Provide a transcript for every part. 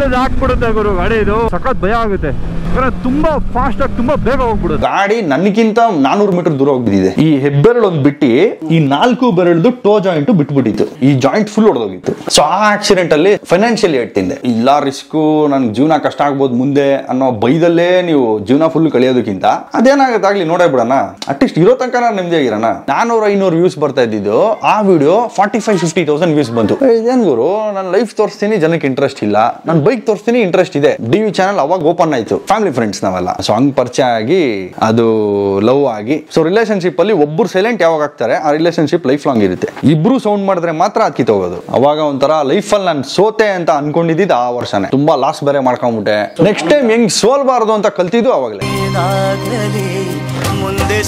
ಹೊಡೆದು ಹಾಕ್ಬಿಡುತ್ತೆ ಗುರು ಗಾಡಿ ಇದು ಸಖತ್ ಭಯ ಆಗುತ್ತೆ ಯಾಕಂದ್ರೆ ತುಂಬಾ ಫಾಸ್ಟ್ ಆಗಿ ತುಂಬಾ ಬೇಗ ಹೋಗ್ಬಿಡುತ್ತೆ ಗಾಡಿ ನನಗಿಂತ ನಾನೂರು ಮೀಟರ್ ದೂರ ಹೋಗ್ಬಿಟ್ಟಿದೆ ಈ ಹೆಬ್ಬೆರಳು ಒಂದು ಬಿಟ್ಟು ಈ ನಾಲ್ಕು ಬೆರಳ್ದು ಟೋ ಜಾಯಿಂಟ್ ಬಿಟ್ಬಿಟ್ಟಿತ್ತು ಈ ಜಾಯಿಂಟ್ ಫುಲ್ ಹೊಡೆದೋಗಿತ್ತು ಸೊ ಆ ಆಕ್ಸಿಡೆಂಟ್ ಅಲ್ಲಿ ಫೈನಾನ್ಷಿಯಲಿ ಹೇಳ್ತಿದ್ದೆ ಇಲ್ಲ ರಿಸ್ಕು ನನ್ ಜೀವನ ಕಷ್ಟ ಆಗ್ಬೋದು ಮುಂದೆ ಅನ್ನೋ ಬೈದಲ್ಲೇ ನೀವು ಜೀವನ ಫುಲ್ ಕಳಿಯೋದಕ್ಕಿಂತ ಅದೇನಾಗುತ್ತೆ ಆಗ್ಲಿ ನೋಡೇ ಬಿಡೋಣ ಅಟ್ಲೀಸ್ಟ್ ಇರೋ ತನಕ ನಾನು ನೆಮ್ಮದಿಯಾಗಿರೋಣ ನಾನೂರ ಐನೂರು ವ್ಯೂಸ್ ಬರ್ತಾ ಇದ್ದಿದ್ದು ಆ video forty five fifty thousand views ಬಂತು ಏ, ಇದೇನ್ ಗುರು ನನ್ನ ಲೈಫ್ ತೋರಿಸ್ತೀನಿ ಜನಕ್ಕೆ ಇಂಟ್ರೆಸ್ಟ್ ಇಲ್ಲ ನಾನು ಬೈಕ್ ತೋರಿಸ್ತೀನಿ ಇಂಟ್ರೆಸ್ಟ್ ಇದೆ ಡಿ ವಿ ಚಾನಲ್ ಅವಾಗ ಓಪನ್ ಆಯ್ತು ಫ್ಯಾಮಿಲಿ ಫ್ರೆಂಡ್ಸ್ ನಾವೆಲ್ಲ ಸೊ ಹಂಗ್ ಪರಿಚಯ ಆಗಿ ಅದು ಲವ್ ಆಗಿ ಸೊ ರಿಲೇಶನ್ಶಿಪ್ ಅಲ್ಲಿ ಒಬ್ರು ಸೈಲೆಂಟ್ ಯಾವಾಗ ಆಗ್ತಾರೆ ಆ ರಿಲೇಶನ್ಶಿಪ್ ಲೈಫ್ ಲಾಂಗ್ ಇರುತ್ತೆ ಇಬ್ರು ಸೌಂಡ್ ಮಾಡಿದ್ರೆ ಮಾತ್ರ ಅದ್ ಕಿತ್ತೋಗೋದು ಅವಾಗ ಒಂಥರ ಲೈಫ್ ಅಲ್ಲಿ ನಾನು ಸೋತೆ ಅಂತ ಅನ್ಕೊಂಡಿದ್ದು ಆ ವರ್ಷನೇ ತುಂಬಾ ಲಾಸ್ ಬೇರೆ ಮಾಡ್ಕೊಂಡ್ಬಿಟ್ಟೆ ನೆಕ್ಸ್ಟ್ ಟೈಮ್ ಹೆಂಗ್ ಸೋಲ್ಬಾರ್ದು ಅಂತ ಕಲ್ತಿದ್ದು ಅವಾಗಲೇ ಏನಾಗಲಿ ಮುಂದೆ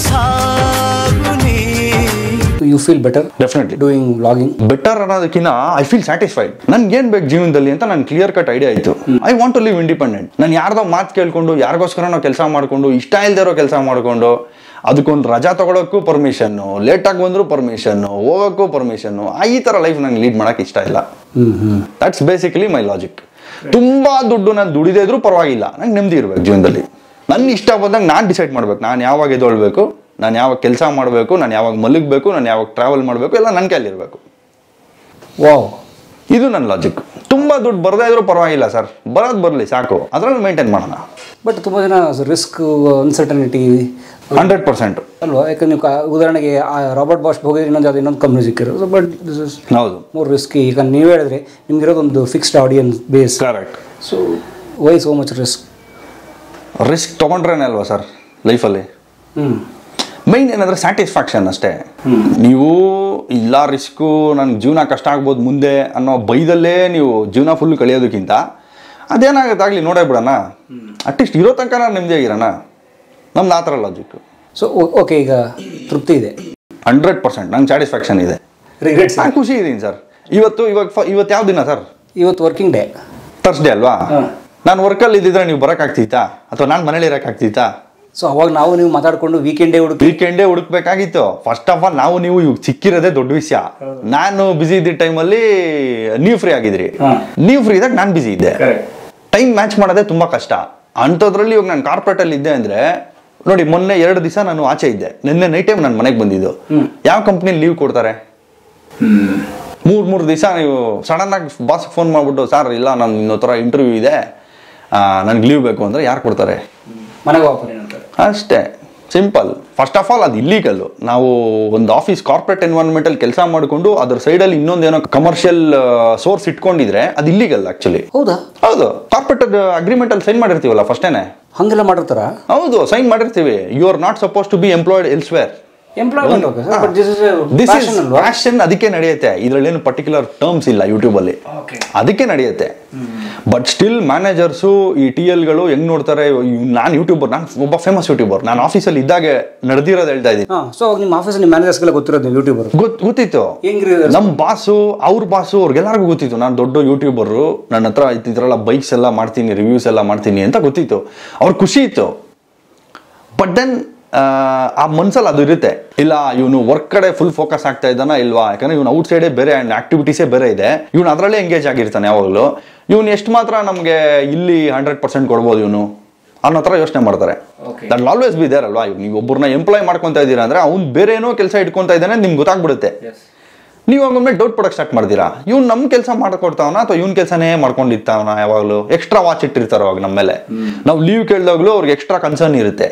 ಸಾಗುನಿ you feel better definitely doing vlogging better ಅನ್ನೋದಕ್ಕಿಂತ ಐ ಫೀಲ್ ಸ್ಯಾಟಿಸ್ಫೈಡ್ ನನ್ಗೆ ಏನ್ ಬೇಕು ಜೀವನದಲ್ಲಿ ಅಂತ ನನ್ ಕ್ಲಿಯರ್ ಕಟ್ ಐಡಿಯಾ ಆಯ್ತು I want to live independent ನಾನು ಯಾರ್ದೋ ಮಾತು ಕೇಳ್ಕೊಂಡು ಯಾರಿಗೋಸ್ಕರ ನಾವು ಕೆಲಸ ಮಾಡ್ಕೊಂಡು ಇಷ್ಟ ಇಲ್ದೇ ಇರೋ ಕೆಲಸ ಮಾಡ್ಕೊಂಡು ಅದಕ್ಕೊಂದು ರಜಾ ತಗೊಳಕ್ಕೂ ಪರ್ಮಿಷನ್ನು ಲೇಟಾಗಿ ಬಂದರೂ ಪರ್ಮಿಷನ್ನು ಹೋಗೋಕ್ಕೂ ಪರ್ಮಿಷನ್ನು ಈ ಥರ ಲೈಫ್ ನಂಗೆ ಲೀಡ್ ಮಾಡಕ್ಕೆ ಇಷ್ಟ ಇಲ್ಲ hmm hmm that's basically my logic ತುಂಬಾ ದುಡ್ಡು ನಾನು ದುಡಿದೇ ಇದ್ರೂ ಪರವಾಗಿಲ್ಲ ನಂಗೆ ನೆಮ್ಮದಿ ಇರ್ಬೇಕು ಜೀವನದಲ್ಲಿ ನನ್ನ ಇಷ್ಟ ಬಂದಾಗ ನಾನು ಡಿಸೈಡ್ ಮಾಡ್ಬೇಕು ನಾನು ಯಾವಾಗ ಎದ್ದೊಳ್ಬೇಕು ನಾನು ಯಾವಾಗ ಕೆಲಸ ಮಾಡಬೇಕು ನಾನು ಯಾವಾಗ ಮಲಗಬೇಕು ನಾನು ಯಾವಾಗ ಟ್ರಾವೆಲ್ ಮಾಡಬೇಕು ಎಲ್ಲ ನನ್ನ ಕೈಲಿರಬೇಕು ವಾವ್ ಇದು ನನ್ನ ಲಾಜಿಕ್ ತುಂಬಾ ದುಡ್ಡು ಬರದೇ ಇದ್ರೂ ಪರವಾಗಿಲ್ಲ ಸರ್ ಬರೋದು ಬರಲಿ ಸಾಕು ಅದರಲ್ಲಿ ಮೇಂಟೈನ್ ಮಾಡೋಣ ಬಟ್ ತುಂಬ ಜನ ರಿಸ್ಕ್ ಅನ್ಸರ್ಟನಿಟಿ ಹಂಡ್ರೆಡ್ ಪರ್ಸೆಂಟ್ ಅಲ್ವಾ ಯಾಕಂದ್ರೆ ನೀವು ಕಾ- ಉದಾಹರಣೆಗೆ ರಾಬರ್ಟ್ ಬಾಷ್ ಹೋಗಿ ಇನ್ನೊಂದು ಯಾವ್ದು ಇನ್ನೊಂದು ಕಂಪ್ನಿ ಸಿಕ್ಕಿರೋದು ಬಟ್ ದಿಸ್ ಇಸ್ ಹೌದು ಮೋರ್ ರಿಸ್ಕಿ ಈಗ ನೀವು ಹೇಳಿದ್ರೆ ನಿಮ್ಗಿರೋದೊಂದು fixed audience base correct so why so much risk risk ತೊಗೊಂಡ್ರೇನೆ ಅಲ್ವಾ ಸರ್ ಲೈಫಲ್ಲಿ ಹ್ಞೂ ಮೈನ್ ಏನಂದ್ರೆ ಸ್ಯಾಟಿಸ್ಫ್ಯಾಕ್ಷನ್ ಅಷ್ಟೇ ನೀವು ಇಲ್ಲ ರಿಸ್ಕು ನನ್ ಜೀವನ ಕಷ್ಟ ಆಗ್ಬೋದು ಮುಂದೆ ಅನ್ನೋ ಬೈದಲ್ಲೇ ನೀವು ಜೀವನ ಫುಲ್ ಕಳಿಯೋದಕ್ಕಿಂತ ಅದೇನಾಗುತ್ತೆ ಆಗ್ಲಿ ನೋಡೇ ಬಿಡೋಣ ಅಟ್ಲೀಸ್ಟ್ ಇರೋ ತನಕ ನಾನು ನೆಮ್ಮದಿಯಾಗಿರೋಣ ನಮ್ದು ಆ ಥರ ಲಾಜಿಕ್ ಸೊ ಓಕೆ ಈಗ ತೃಪ್ತಿ ಇದೆ ಹಂಡ್ರೆಡ್ ಪರ್ಸೆಂಟ್ ನಂಗೆ ಸ್ಯಾಟಿಸ್ಫ್ಯಾಕ್ಷನ್ ಇದೆ ರಿಗ್ರೆಟ್ಸ್ ನಾನು ಖುಷಿ ಇದ್ದೀನಿ ಸರ್ ಇವತ್ತು ಇವಾಗ ಫ- ಇವತ್ತು ಯಾವ ದಿನ ಸರ್ ಇವತ್ತು ವರ್ಕಿಂಗ್ ಡೇ ತರ್ಸ್ಡೇ ಅಲ್ವಾ ನಾನು ವರ್ಕಲ್ಲಿ ಇದ್ದಿದ್ರೆ ನೀವು ಬರೋಕ್ಕಾಗ್ತಿತ್ತಾ ಅಥವಾ ನಾನು ಮನೇಲಿ ಇರೋಕ್ಕಾಗ್ತಿತ್ತಾ ಸೊ ಅವಾಗ ನಾವು ನೀವು ಮಾತಾಡ್ಕೊಂಡು ವೀಕೆಂಡ್ ಡೇ ಹುಡುಕಿ ವೀಕೆಂಡೇ ಹುಡುಕ್ಬೇಕಾಗಿತ್ತು ಫಸ್ಟ್ ಆಫ್ ಆಲ್ ನಾವು ನೀವು ಇವಾಗ ಸಿಕ್ಕಿರೋದೇ ದೊಡ್ಡ ವಿಷಯ ನಾನು ಬಿಸಿ ಇದ್ದ ಟೈಮಲ್ಲಿ ನೀವು ಫ್ರೀ ಆಗಿದ್ರಿ ನೀವು ಫ್ರೀ ಇದ್ದಾಗ ನಾನು ಬಿಸಿ ಇದ್ದೆ ಟೈಮ್ ಮ್ಯಾಚ್ ಮಾಡೋದೇ ತುಂಬಾ ಕಷ್ಟ ಅಂಥದ್ರಲ್ಲಿ ಇವಾಗ ನಾನು ಕಾರ್ಪೊರೇಟ್ ಅಲ್ಲಿ ಇದ್ದೆ ಅಂದ್ರೆ ನೋಡಿ ಮೊನ್ನೆ ಎರಡು ದಿವಸ ನಾನು ಆಚೆ ಇದ್ದೆ ನಿನ್ನೆ ನೈಟ್ ಟೈಮ್ ನಾನು ಮನೆಗೆ ಬಂದಿದ್ದು ಯಾವ ಕಂಪ್ನಿಲಿ ಲೀವ್ ಕೊಡ್ತಾರೆ ಮೂರ್ ಮೂರು ದಿವಸ ನೀವು ಸಡನ್ ಆಗಿ ಬಾಸ್ ಫೋನ್ ಮಾಡ್ಬಿಟ್ಟು ಸರ್ ಇಲ್ಲ ನಾನು ಇನ್ನೊಂದು ಥರ ಇಂಟರ್ವ್ಯೂ ಇದೆ ನನಗೆ ಲೀವ್ ಬೇಕು ಅಂದ್ರೆ ಯಾರು ಕೊಡ್ತಾರೆ ಮನೆಗೆ ವಾಪಸ್ ಏನಂತಾರೆ ಅಷ್ಟೇ ಸಿಂಪಲ್ ಫಸ್ಟ್ ಆಫ್ ಆಲ್ ಅದು ಇಲ್ಲೀಗಲ್ ನಾವು ಒಂದು ಆಫೀಸ್ ಕಾರ್ಪೊರೇಟ್ ಎನ್ವೈರನ್ಮೆಂಟ್ ಅಲ್ಲಿ ಕೆಲಸ ಮಾಡಿಕೊಂಡು ಅದ್ರ ಸೈಡಲ್ಲಿ ಇನ್ನೊಂದೇನೋ ಕಮರ್ಷಿಯಲ್ ಸೋರ್ಸ್ ಇಟ್ಕೊಂಡಿದ್ರೆ ಅದು ಇಲ್ಲೀಗಲ್ ಆಕ್ಚುಲಿ ಹೌದಾ ಹೌದು ಕಾರ್ಪೊರೇಟ್ ಅಗ್ರಿಮೆಂಟ್ ಅಲ್ಲಿ ಸೈನ್ ಮಾಡಿರ್ತೀವಲ್ಲ ಫಸ್ಟೇನೆ ಹಂಗೆಲ್ಲ ಮಾಡಿರ್ತಾರ ಹೌದು ಸೈನ್ ಮಾಡಿರ್ತೀವಿ you are not suppose to be employed elsewhere employment okay sir but this is this is passion ಅಲ್ವಾ ಫ್ಯಾಷನ್ ಅದಕ್ಕೆ ನಡೆಯುತ್ತೆ ಇದ್ರಲ್ಲಿ ಏನು ಪರ್ಟಿಕ್ಯುಲರ್ ಟರ್ಮ್ಸ್ ಇಲ್ಲ ಯೂಟ್ಯೂಬ್ ಅಲ್ಲಿ ಅದಕ್ಕೆ ನಡೆಯುತ್ತೆ ಬಟ್ ಸ್ಟಿಲ್ ಮ್ಯಾನೇಜರ್ಸು ಈ ಟಿ ಎಲ್ಗಳು ಹೆಂಗ್ ನೋಡ್ತಾರೆ ನಾನು ಯೂಟ್ಯೂಬರ್ ನಾನು ಒಬ್ಬ ಫೇಮಸ್ ಯೂಟ್ಯೂಬರ್ ನಾನು ಆಫೀಸಲ್ಲಿ ಇದ್ದಾಗೆ ನಡೆದಿರೋದು ಹೇಳ್ತಾ ಇದ್ದೀನಿ ಹಾಂ ಸೊ ನಿಮ್ಮ ಆಫೀಸ್ ನಿಮ್ಮ ಮ್ಯಾನೇಜರ್ಸ್ಗೆಲ್ಲ ಗೊತ್ತಿರೋದು ನೀವು ಯೂಟ್ಯೂಬರ್ ಗೊತ್ ಗೊತ್ತಿತ್ತು ಹೆಂಗ್ರಿ ಅದು? ನಮ್ಮ ಬಾಸು ಅವ್ರ ಬಾಸು ಅವ್ರಿಗೆಲ್ಲರಿಗೂ ಗೊತ್ತಿತ್ತು ನಾನು ದೊಡ್ಡ ಯೂಟ್ಯೂಬರು ನನ್ನ ಹತ್ರ ಈ ಥರ ಬೈಕ್ಸ್ ಎಲ್ಲ ಮಾಡ್ತೀನಿ ರಿವ್ಯೂಸ್ ಎಲ್ಲ ಮಾಡ್ತೀನಿ ಅಂತ ಗೊತ್ತಿತ್ತು ಅವ್ರ ಖುಷಿ ಇತ್ತು ಬಟ್ ದೆನ್ ಆ ಮನ್ಸಲ್ಲಿ ಅದು ಇರುತ್ತೆ ಇಲ್ಲ ಇವನು ವರ್ಕ್ ಕಡೆ ಫುಲ್ ಫೋಕಸ್ ಆಗ್ತಾ ಇದ್ದಾನ ಇಲ್ವಾ ಯಾಕಂದ್ರೆ ಇವನು ಔಟ್ ಸೈಡೇ ಬೇರೆ ಆ್ಯಂಡ್ ಆಕ್ಟಿವಿಟೀಸೇ ಬೇರೆ ಇದೆ ಇವನು ಅದರಲ್ಲೇ ಎಂಗೇಜ್ ಆಗಿರ್ತಾನೆ ಯಾವಾಗಲೂ ಇವನು ಎಷ್ಟು ಮಾತ್ರ ನಮಗೆ ಇಲ್ಲಿ ಹಂಡ್ರೆಡ್ ಪರ್ಸೆಂಟ್ ಕೊಡ್ಬೋದು ಇವನು ಅನ್ನೋ ಥರ ಯೋಚನೆ ಮಾಡ್ತಾರೆ ದಟ್ ಆಲ್ವೇಸ್ ಬಿ ದೇರ್ ಅಲ್ವಾ ಇವಾಗ ನೀವು ಒಬ್ಬರನ್ನ ಎಂಪ್ಲಾಯ್ ಮಾಡ್ಕೊತಾ ಇದ್ದೀರಾ ಅಂದ್ರೆ ಅವ್ನು ಬೇರೆ ಏನೋ ಕೆಲಸ ಇಟ್ಕೊಂತ ಇದ್ದಾನೆ ನಿಮ್ಗೆ ಗೊತ್ತಾಗ್ಬಿಡುತ್ತೆ ನೀವು ಒಮ್ಮೆ ಡೌಟ್ ಪಡಕ್ ಸ್ಟಾರ್ಟ್ ಮಾಡ್ತೀರಾ ಇವ್ನು ನಮ್ಮ ಕೆಲಸ ಮಾಡ್ಕೊಡ್ತಾವನ ಅಥವಾ ಇವ್ನ ಕೆಲಸನೇ ಮಾಡ್ಕೊಂಡಿರ್ತಾವನ ಯಾವಾಗಲೂ ಎಕ್ಸ್ಟ್ರಾ ವಾಚ್ ಇಟ್ಟಿರ್ತಾರ ಅವಾಗ ನಮ್ಮ ಮೇಲೆ ನಾವು ಲೀವ್ ಕೇಳಿದಾಗ್ಲೂ ಅವ್ರಿಗೆ ಎಕ್ಸ್ಟ್ರಾ ಕನ್ಸರ್ನ್ ಇರುತ್ತೆ